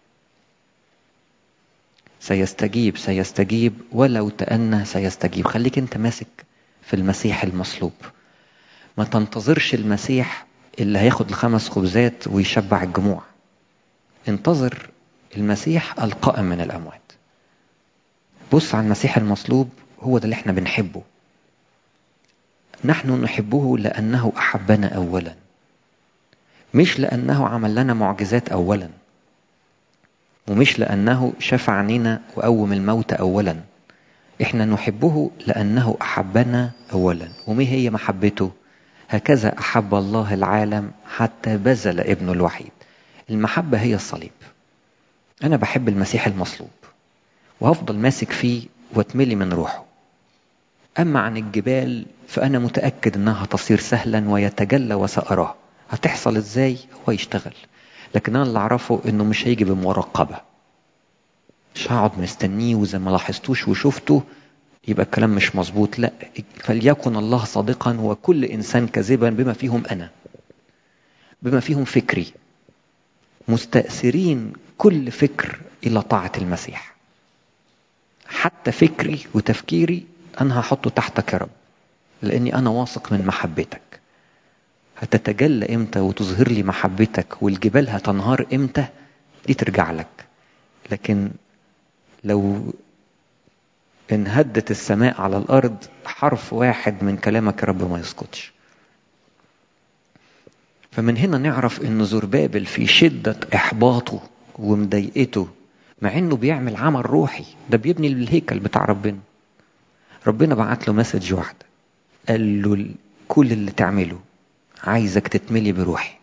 سيستجيب سيستجيب ولو تأنى سيستجيب خليك انت ماسك في المسيح المصلوب ما تنتظرش المسيح اللي هياخد الخمس خبزات ويشبع الجموع انتظر المسيح القائم من الأموات بص على المسيح المصلوب هو ده اللي احنا بنحبه نحن نحبه لأنه أحبنا أولا مش لأنه عمل لنا معجزات أولا ومش لأنه شفع عننا وقوم الموت أولا إحنا نحبه لأنه أحبنا أولا وما هي محبته هكذا أحب الله العالم حتى بذل ابنه الوحيد المحبة هي الصليب أنا بحب المسيح المصلوب وهفضل ماسك فيه واتملي من روحه أما عن الجبال فأنا متأكد أنها تصير سهلا ويتجلى وسأراه هتحصل إزاي هو يشتغل لكن انا اللي اعرفه انه مش هيجي بمراقبه مش هقعد مستنيه وزي ما لاحظتوش وشفته يبقى الكلام مش مظبوط لا فليكن الله صادقا وكل انسان كاذبا بما فيهم انا بما فيهم فكري مستأثرين كل فكر الى طاعه المسيح حتى فكري وتفكيري انا هحطه تحتك يا رب لاني انا واثق من محبتك هتتجلى امتى وتظهر لي محبتك والجبال هتنهار امتى دي ترجع لك لكن لو انهدت السماء على الارض حرف واحد من كلامك يا رب ما يسقطش فمن هنا نعرف ان زربابل في شدة احباطه ومضايقته مع انه بيعمل عمل روحي ده بيبني الهيكل بتاع ربنا ربنا بعت له مسج واحدة قال له كل اللي تعمله عايزك تتملي بروحي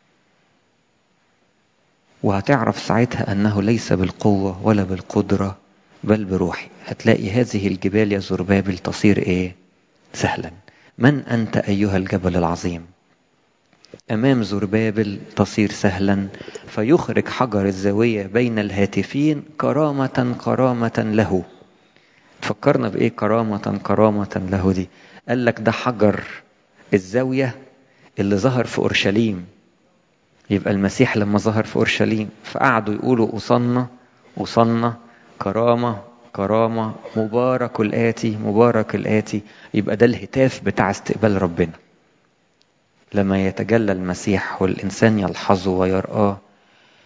وهتعرف ساعتها أنه ليس بالقوة ولا بالقدرة بل بروحي هتلاقي هذه الجبال يا زربابل تصير إيه سهلا من أنت أيها الجبل العظيم أمام زربابل تصير سهلا فيخرج حجر الزاوية بين الهاتفين كرامة كرامة له تفكرنا بإيه كرامة كرامة له دي قال لك ده حجر الزاوية اللي ظهر في أورشليم يبقى المسيح لما ظهر في أورشليم فقعدوا يقولوا أصلنا أصلنا كرامة كرامة مبارك الآتي مبارك الآتي يبقى ده الهتاف بتاع استقبال ربنا لما يتجلى المسيح والإنسان يلحظه ويرآه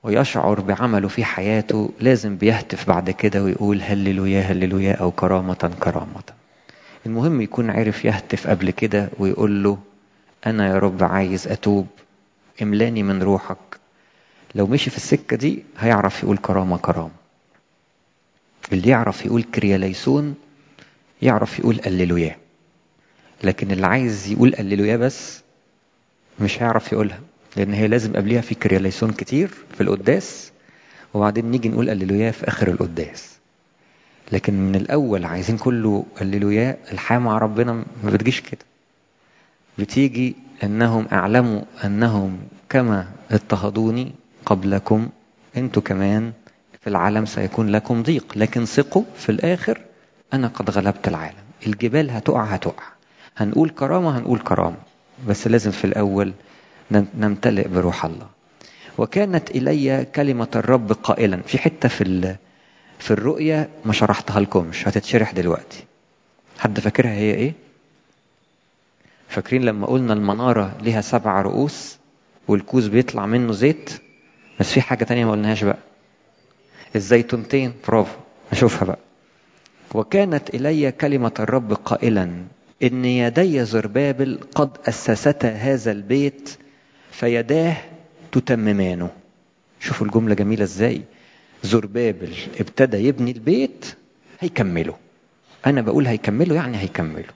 ويشعر بعمله في حياته لازم بيهتف بعد كده ويقول هللويا هللويا أو كرامة كرامة المهم يكون عرف يهتف قبل كده ويقول له أنا يا رب عايز أتوب املاني من روحك لو مشي في السكة دي هيعرف يقول كرامة كرامة اللي يعرف يقول كرياليسون يعرف يقول هللويا لكن اللي عايز يقول هللويا بس مش هيعرف يقولها لان هي لازم قبليها في كرياليسون كتير في القداس وبعدين نيجي نقول هللويا في اخر القداس لكن من الاول عايزين كله هللويا الحياه مع ربنا ما بتجيش كده بتيجي انهم اعلموا انهم كما اضطهدوني قبلكم انتوا كمان في العالم سيكون لكم ضيق لكن ثقوا في الاخر انا قد غلبت العالم الجبال هتقع هتقع هنقول كرامه هنقول كرامه بس لازم في الاول نمتلئ بروح الله وكانت الي كلمه الرب قائلا في حته في في الرؤيا ما شرحتها لكمش هتتشرح دلوقتي حد فاكرها هي ايه فاكرين لما قلنا المناره ليها سبع رؤوس والكوز بيطلع منه زيت بس في حاجه تانية ما قلناهاش بقى الزيتونتين برافو نشوفها بقى وكانت الي كلمه الرب قائلا ان يدي زربابل قد اسستا هذا البيت فيداه تتممانه شوفوا الجمله جميله ازاي زربابل ابتدى يبني البيت هيكمله انا بقول هيكمله يعني هيكمله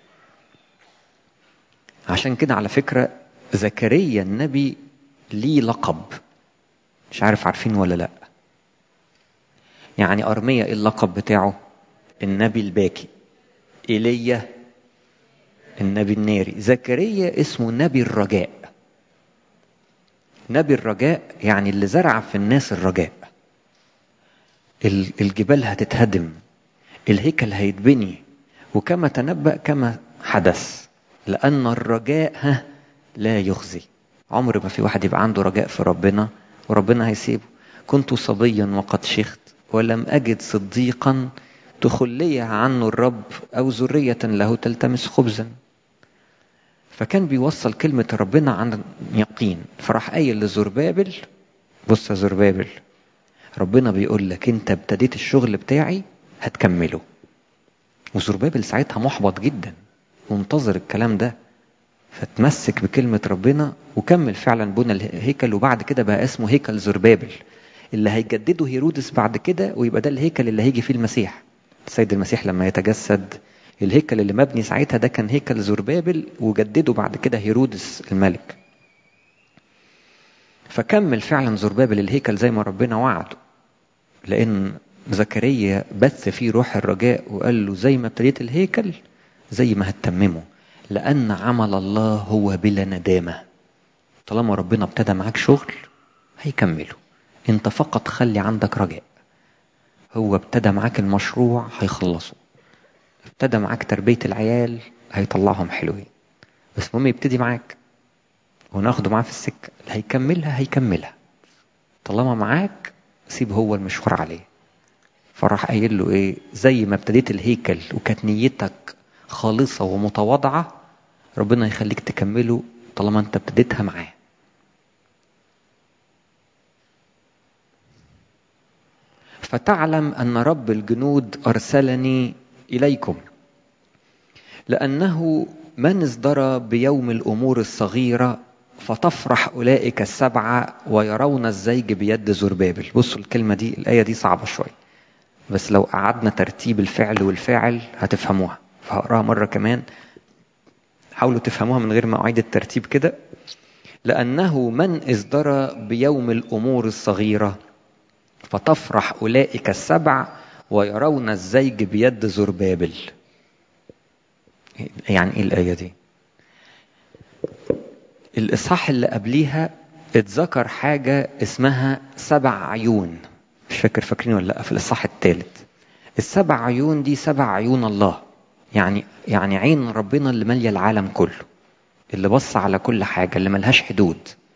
عشان كده على فكره زكريا النبي ليه لقب مش عارف عارفين ولا لا يعني ارميا ايه اللقب بتاعه النبي الباكي ايليا النبي الناري زكريا اسمه نبي الرجاء نبي الرجاء يعني اللي زرع في الناس الرجاء الجبال هتتهدم الهيكل هيتبني وكما تنبأ كما حدث لأن الرجاء ها لا يخزي عمر ما في واحد يبقى عنده رجاء في ربنا وربنا هيسيبه كنت صبيا وقد شخت ولم أجد صديقا تخلي عنه الرب أو ذرية له تلتمس خبزا فكان بيوصل كلمة ربنا عن يقين فراح قايل لزربابل بص يا زربابل ربنا بيقول لك انت ابتديت الشغل بتاعي هتكمله وزربابل ساعتها محبط جدا منتظر الكلام ده فتمسك بكلمة ربنا وكمل فعلا بنى الهيكل وبعد كده بقى اسمه هيكل زربابل اللي هيجدده هيرودس بعد كده ويبقى ده الهيكل اللي هيجي فيه المسيح السيد المسيح لما يتجسد الهيكل اللي مبني ساعتها ده كان هيكل زربابل وجدده بعد كده هيرودس الملك فكمل فعلا زربابل الهيكل زي ما ربنا وعده لان زكريا بث فيه روح الرجاء وقال له زي ما ابتديت الهيكل زي ما هتتممه لان عمل الله هو بلا ندامه طالما ربنا ابتدى معاك شغل هيكمله انت فقط خلي عندك رجاء هو ابتدى معاك المشروع هيخلصه ابتدى معاك تربية العيال هيطلعهم حلوين بس المهم يبتدي معاك وناخده معاه في السكة اللي هيكملها هيكملها طالما معاك سيب هو المشوار عليه فراح قايل له ايه زي ما ابتديت الهيكل وكانت نيتك خالصة ومتواضعة ربنا يخليك تكمله طالما انت ابتديتها معاه فتعلم ان رب الجنود ارسلني اليكم لانه من ازدرى بيوم الامور الصغيره فتفرح اولئك السبعه ويرون الزيج بيد زربابل بصوا الكلمه دي الايه دي صعبه شويه بس لو قعدنا ترتيب الفعل والفاعل هتفهموها فهقراها مره كمان حاولوا تفهموها من غير ما اعيد الترتيب كده لانه من ازدرى بيوم الامور الصغيره فتفرح أولئك السبع ويرون الزيج بيد زربابل يعني ايه الآية دي الإصحاح اللي قبليها اتذكر حاجة اسمها سبع عيون مش فاكر فاكرين ولا لا في الإصحاح الثالث السبع عيون دي سبع عيون الله يعني يعني عين ربنا اللي مالية العالم كله اللي بص على كل حاجة اللي ملهاش حدود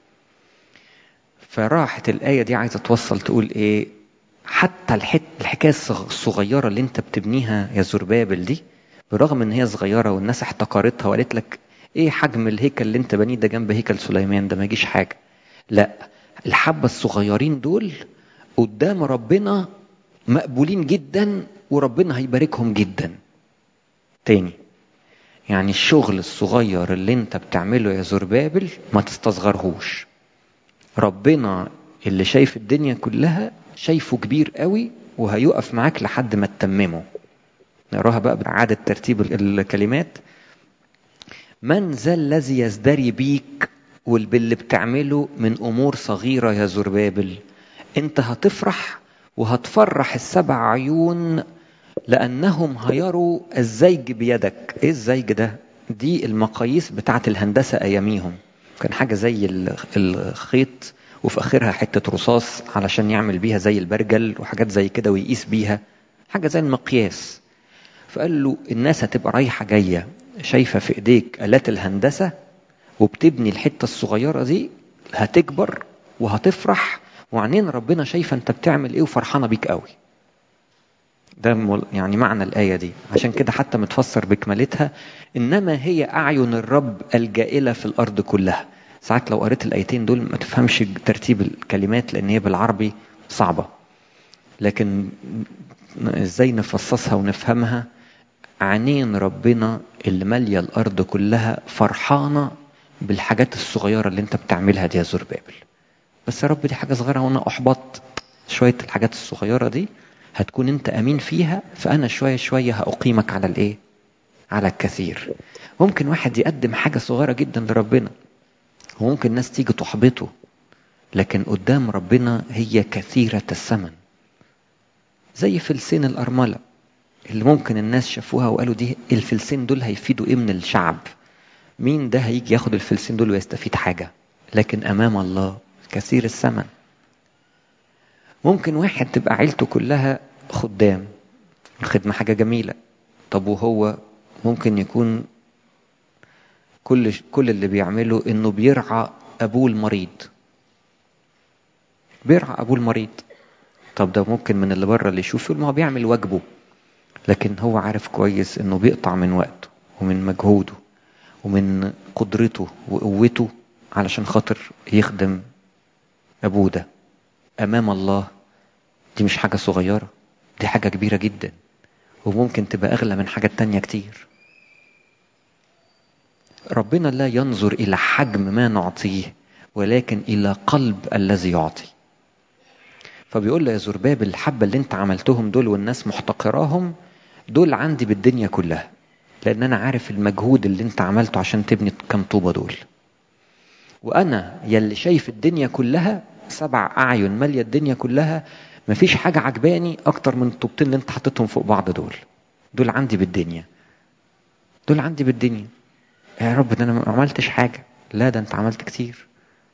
فراحت الآية دي عايزة توصل تقول إيه حتى الحت الحكاية الصغيرة اللي أنت بتبنيها يا زربابل دي برغم إن هي صغيرة والناس احتقرتها وقالت لك إيه حجم الهيكل اللي أنت بنيه ده جنب هيكل سليمان ده ما يجيش حاجة لا الحبة الصغيرين دول قدام ربنا مقبولين جدا وربنا هيباركهم جدا تاني يعني الشغل الصغير اللي انت بتعمله يا زربابل ما تستصغرهوش ربنا اللي شايف الدنيا كلها شايفه كبير قوي وهيقف معاك لحد ما تتممه نقراها بقى بإعادة ترتيب الكلمات من ذا الذي يزدري بيك واللي بتعمله من أمور صغيرة يا زربابل انت هتفرح وهتفرح السبع عيون لأنهم هيروا الزيج بيدك ايه الزيج ده دي المقاييس بتاعة الهندسة أياميهم كان حاجة زي الخيط وفي آخرها حتة رصاص علشان يعمل بيها زي البرجل وحاجات زي كده ويقيس بيها حاجة زي المقياس فقال له الناس هتبقى رايحة جاية شايفة في إيديك آلات الهندسة وبتبني الحتة الصغيرة دي هتكبر وهتفرح وعينين ربنا شايفة أنت بتعمل إيه وفرحانة بيك قوي ده يعني معنى الآية دي عشان كده حتى متفسر بكمالتها إنما هي أعين الرب الجائلة في الأرض كلها ساعات لو قريت الآيتين دول ما تفهمش ترتيب الكلمات لأن هي بالعربي صعبة لكن إزاي نفصصها ونفهمها عينين ربنا اللي مالية الأرض كلها فرحانة بالحاجات الصغيرة اللي أنت بتعملها دي يا زربابل بس يا رب دي حاجة صغيرة وأنا أحبط شوية الحاجات الصغيرة دي هتكون أنت أمين فيها فأنا شوية شوية هأقيمك على الإيه؟ على الكثير ممكن واحد يقدم حاجة صغيرة جدا لربنا وممكن ناس تيجي تحبطه لكن قدام ربنا هي كثيرة الثمن زي فلسين الأرملة اللي ممكن الناس شافوها وقالوا دي الفلسين دول هيفيدوا ايه من الشعب مين ده هيجي ياخد الفلسين دول ويستفيد حاجة لكن أمام الله كثير الثمن ممكن واحد تبقى عيلته كلها خدام الخدمة حاجة جميلة طب وهو ممكن يكون كل كل اللي بيعمله انه بيرعى ابوه المريض بيرعى ابوه المريض طب ده ممكن من اللي بره اللي يشوف يقول ما هو بيعمل واجبه لكن هو عارف كويس انه بيقطع من وقته ومن مجهوده ومن قدرته وقوته علشان خاطر يخدم ابوه ده امام الله دي مش حاجه صغيره دي حاجه كبيره جدا وممكن تبقى اغلى من حاجات تانية كتير ربنا لا ينظر الى حجم ما نعطيه ولكن الى قلب الذي يعطي فبيقول له يا زرباب الحبة اللي انت عملتهم دول والناس محتقراهم دول عندي بالدنيا كلها لان انا عارف المجهود اللي انت عملته عشان تبني كام طوبة دول وانا يلي شايف الدنيا كلها سبع اعين مالية الدنيا كلها مفيش حاجة عجباني اكتر من الطوبتين اللي انت حطيتهم فوق بعض دول دول عندي بالدنيا دول عندي بالدنيا يا رب ده انا ما عملتش حاجة لا ده انت عملت كتير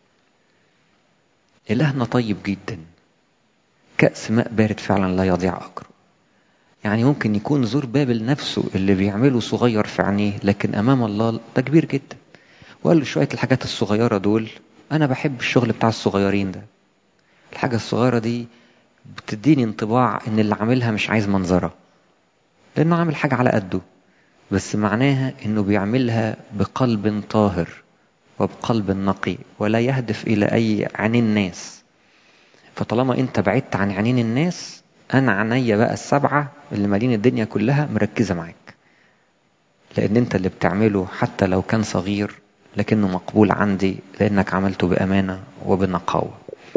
إلهنا طيب جدا كأس ماء بارد فعلا لا يضيع أجره يعني ممكن يكون زور بابل نفسه اللي بيعمله صغير في عينيه لكن أمام الله ده كبير جدا وقال له شوية الحاجات الصغيرة دول أنا بحب الشغل بتاع الصغيرين ده الحاجة الصغيرة دي بتديني انطباع إن اللي عاملها مش عايز منظرة لأنه عامل حاجة على قده بس معناها إنه بيعملها بقلب طاهر وبقلب نقي ولا يهدف إلى أي عينين الناس فطالما أنت بعدت عن عينين الناس أنا عينيا بقى السبعة اللي مالين الدنيا كلها مركزة معاك لأن أنت اللي بتعمله حتى لو كان صغير لكنه مقبول عندي لأنك عملته بأمانة وبنقاوة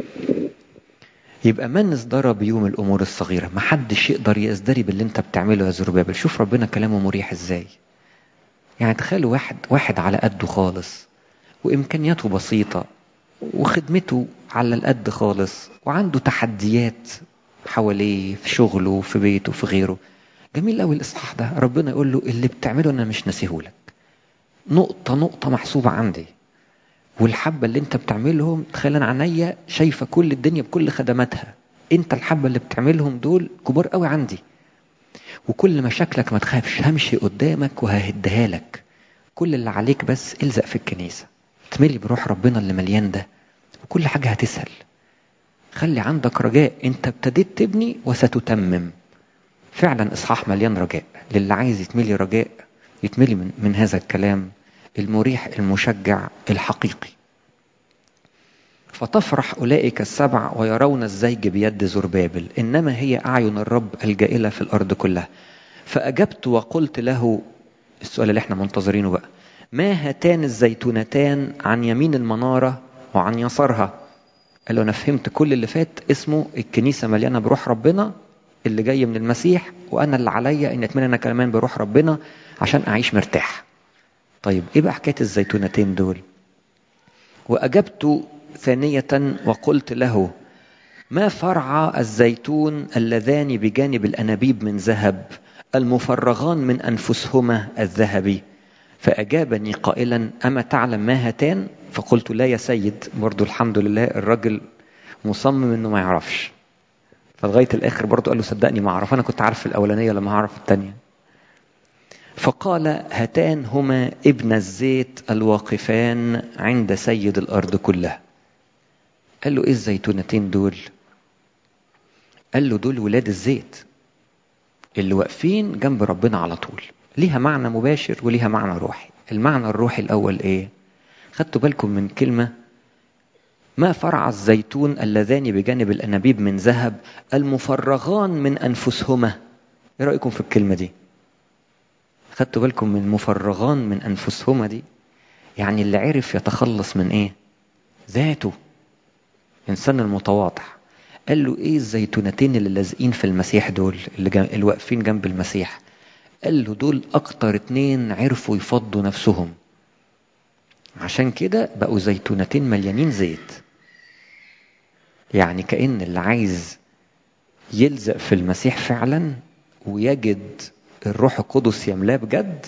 يبقى من ازدرى بيوم الأمور الصغيرة محدش يقدر يزدري باللي أنت بتعمله يا زربابل شوف ربنا كلامه مريح إزاي يعني تخيلوا واحد واحد على قده خالص وإمكانياته بسيطة وخدمته على القد خالص وعنده تحديات حواليه في شغله في بيته في غيره جميل قوي الإصحاح ده ربنا يقول له اللي بتعمله أنا مش ناسيهولك نقطة نقطة محسوبة عندي والحبة اللي انت بتعملهم تخيل انا عينيا شايفة كل الدنيا بكل خدماتها انت الحبة اللي بتعملهم دول كبار قوي عندي وكل مشاكلك ما تخافش همشي قدامك وههديها لك كل اللي عليك بس الزق في الكنيسة تملي بروح ربنا اللي مليان ده وكل حاجة هتسهل خلي عندك رجاء انت ابتديت تبني وستتمم فعلا اصحاح مليان رجاء للي عايز يتملي رجاء يتملي من, من هذا الكلام المريح المشجع الحقيقي فتفرح أولئك السبع ويرون الزيج بيد زربابل إنما هي أعين الرب الجائلة في الأرض كلها فأجبت وقلت له السؤال اللي احنا منتظرينه بقى ما هاتان الزيتونتان عن يمين المنارة وعن يسارها قال له أنا فهمت كل اللي فات اسمه الكنيسة مليانة بروح ربنا اللي جاي من المسيح وأنا اللي عليا إن أتمنى أنا كمان بروح ربنا عشان أعيش مرتاح طيب إيه بقى حكاية الزيتونتين دول وأجبت ثانية وقلت له ما فرع الزيتون اللذان بجانب الأنابيب من ذهب المفرغان من أنفسهما الذهبي فأجابني قائلا أما تعلم ما هاتان فقلت لا يا سيد برضو الحمد لله الراجل مصمم انه ما يعرفش فلغايه الاخر برضو قال له صدقني ما اعرف انا كنت عارف الاولانيه لما هعرف الثانيه فقال هاتان هما ابن الزيت الواقفان عند سيد الارض كلها قال له ايه الزيتونتين دول قال له دول ولاد الزيت اللي واقفين جنب ربنا على طول ليها معنى مباشر وليها معنى روحي المعنى الروحي الاول ايه خدتوا بالكم من كلمه ما فرع الزيتون اللذان بجانب الانابيب من ذهب المفرغان من انفسهما ايه رايكم في الكلمه دي خدتوا بالكم من مفرغان من انفسهما دي يعني اللي عرف يتخلص من ايه ذاته انسان المتواضع قال له ايه الزيتونتين اللي لازقين في المسيح دول اللي, جم... اللي واقفين جنب المسيح قال له دول اكتر اتنين عرفوا يفضوا نفسهم عشان كده بقوا زيتونتين مليانين زيت يعني كأن اللي عايز يلزق في المسيح فعلا ويجد الروح القدس يملاه بجد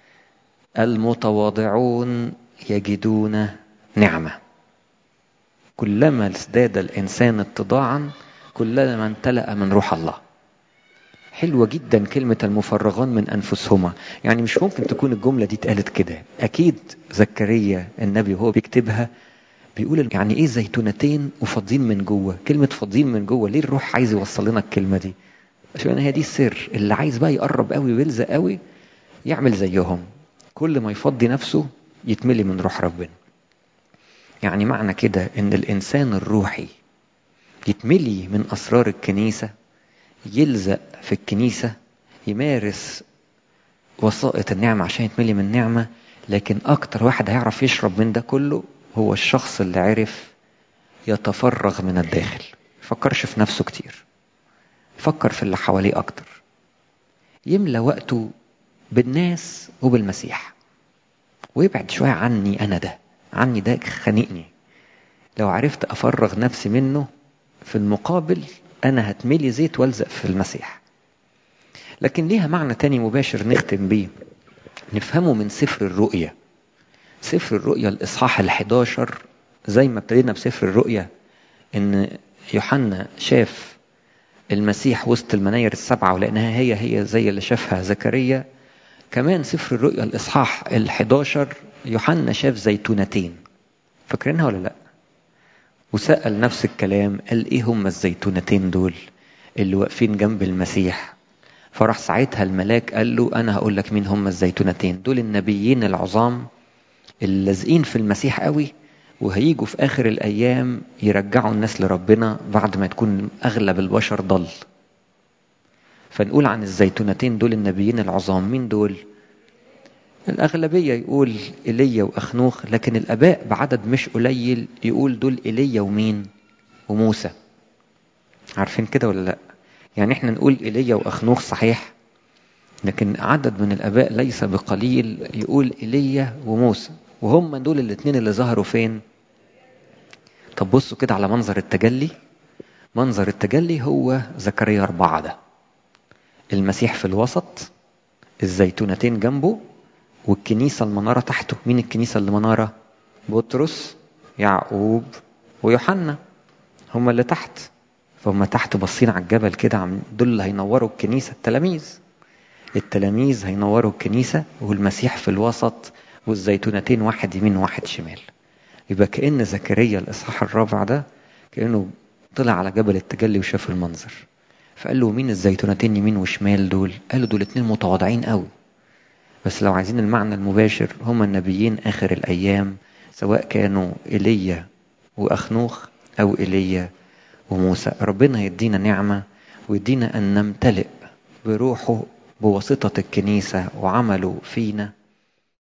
المتواضعون يجدون نعمة كلما ازداد الإنسان اتضاعا كلما امتلأ من روح الله حلوة جدا كلمة المفرغان من أنفسهما يعني مش ممكن تكون الجملة دي اتقالت كده أكيد زكريا النبي وهو بيكتبها بيقول يعني ايه زيتونتين وفاضين من جوه كلمة فاضين من جوه ليه الروح عايز يوصل لنا الكلمة دي عشان هي دي السر اللي عايز بقى يقرب قوي ويلزق قوي يعمل زيهم كل ما يفضي نفسه يتملي من روح ربنا يعني معنى كده ان الانسان الروحي يتملي من اسرار الكنيسه يلزق في الكنيسه يمارس وسائط النعمه عشان يتملي من نعمه لكن اكتر واحد هيعرف يشرب من ده كله هو الشخص اللي عرف يتفرغ من الداخل فكرش في نفسه كتير فكر في اللي حواليه اكتر يملى وقته بالناس وبالمسيح ويبعد شويه عني انا ده عني ده خانقني لو عرفت افرغ نفسي منه في المقابل انا هتملي زيت والزق في المسيح لكن ليها معنى تاني مباشر نختم بيه نفهمه من سفر الرؤيا سفر الرؤيا الاصحاح ال11 زي ما ابتدينا بسفر الرؤيا ان يوحنا شاف المسيح وسط المناير السبعه ولانها هي هي زي اللي شافها زكريا كمان سفر الرؤيا الاصحاح ال11 يوحنا شاف زيتونتين فاكرينها ولا لا وسأل نفس الكلام قال ايه هم الزيتونتين دول اللي واقفين جنب المسيح فراح ساعتها الملاك قال له انا هقول لك مين هم الزيتونتين دول النبيين العظام اللي لازقين في المسيح قوي وهيجوا في اخر الايام يرجعوا الناس لربنا بعد ما تكون اغلب البشر ضل فنقول عن الزيتونتين دول النبيين العظام مين دول الأغلبية يقول إيليا وأخنوخ لكن الآباء بعدد مش قليل يقول دول إيليا ومين وموسى عارفين كده ولا لأ يعني احنا نقول إيليا وأخنوخ صحيح لكن عدد من الآباء ليس بقليل يقول إيليا وموسى وهم دول الاثنين اللي ظهروا فين طب بصوا كده على منظر التجلي منظر التجلي هو زكريا أربعة ده المسيح في الوسط الزيتونتين جنبه والكنيسة المنارة تحته مين الكنيسة اللي منارة بطرس يعقوب ويوحنا هما اللي تحت فهم تحت باصين على الجبل كده دول اللي هينوروا الكنيسة التلاميذ التلاميذ هينوروا الكنيسة والمسيح في الوسط والزيتونتين واحد يمين وواحد شمال يبقى كأن زكريا الإصحاح الرابع ده كأنه طلع على جبل التجلي وشاف المنظر فقال له مين الزيتونتين يمين وشمال دول قال له دول اتنين متواضعين قوي بس لو عايزين المعنى المباشر هم النبيين آخر الأيام سواء كانوا إيليا وأخنوخ أو إيليا وموسى ربنا يدينا نعمة ويدينا أن نمتلئ بروحه بواسطة الكنيسة وعمله فينا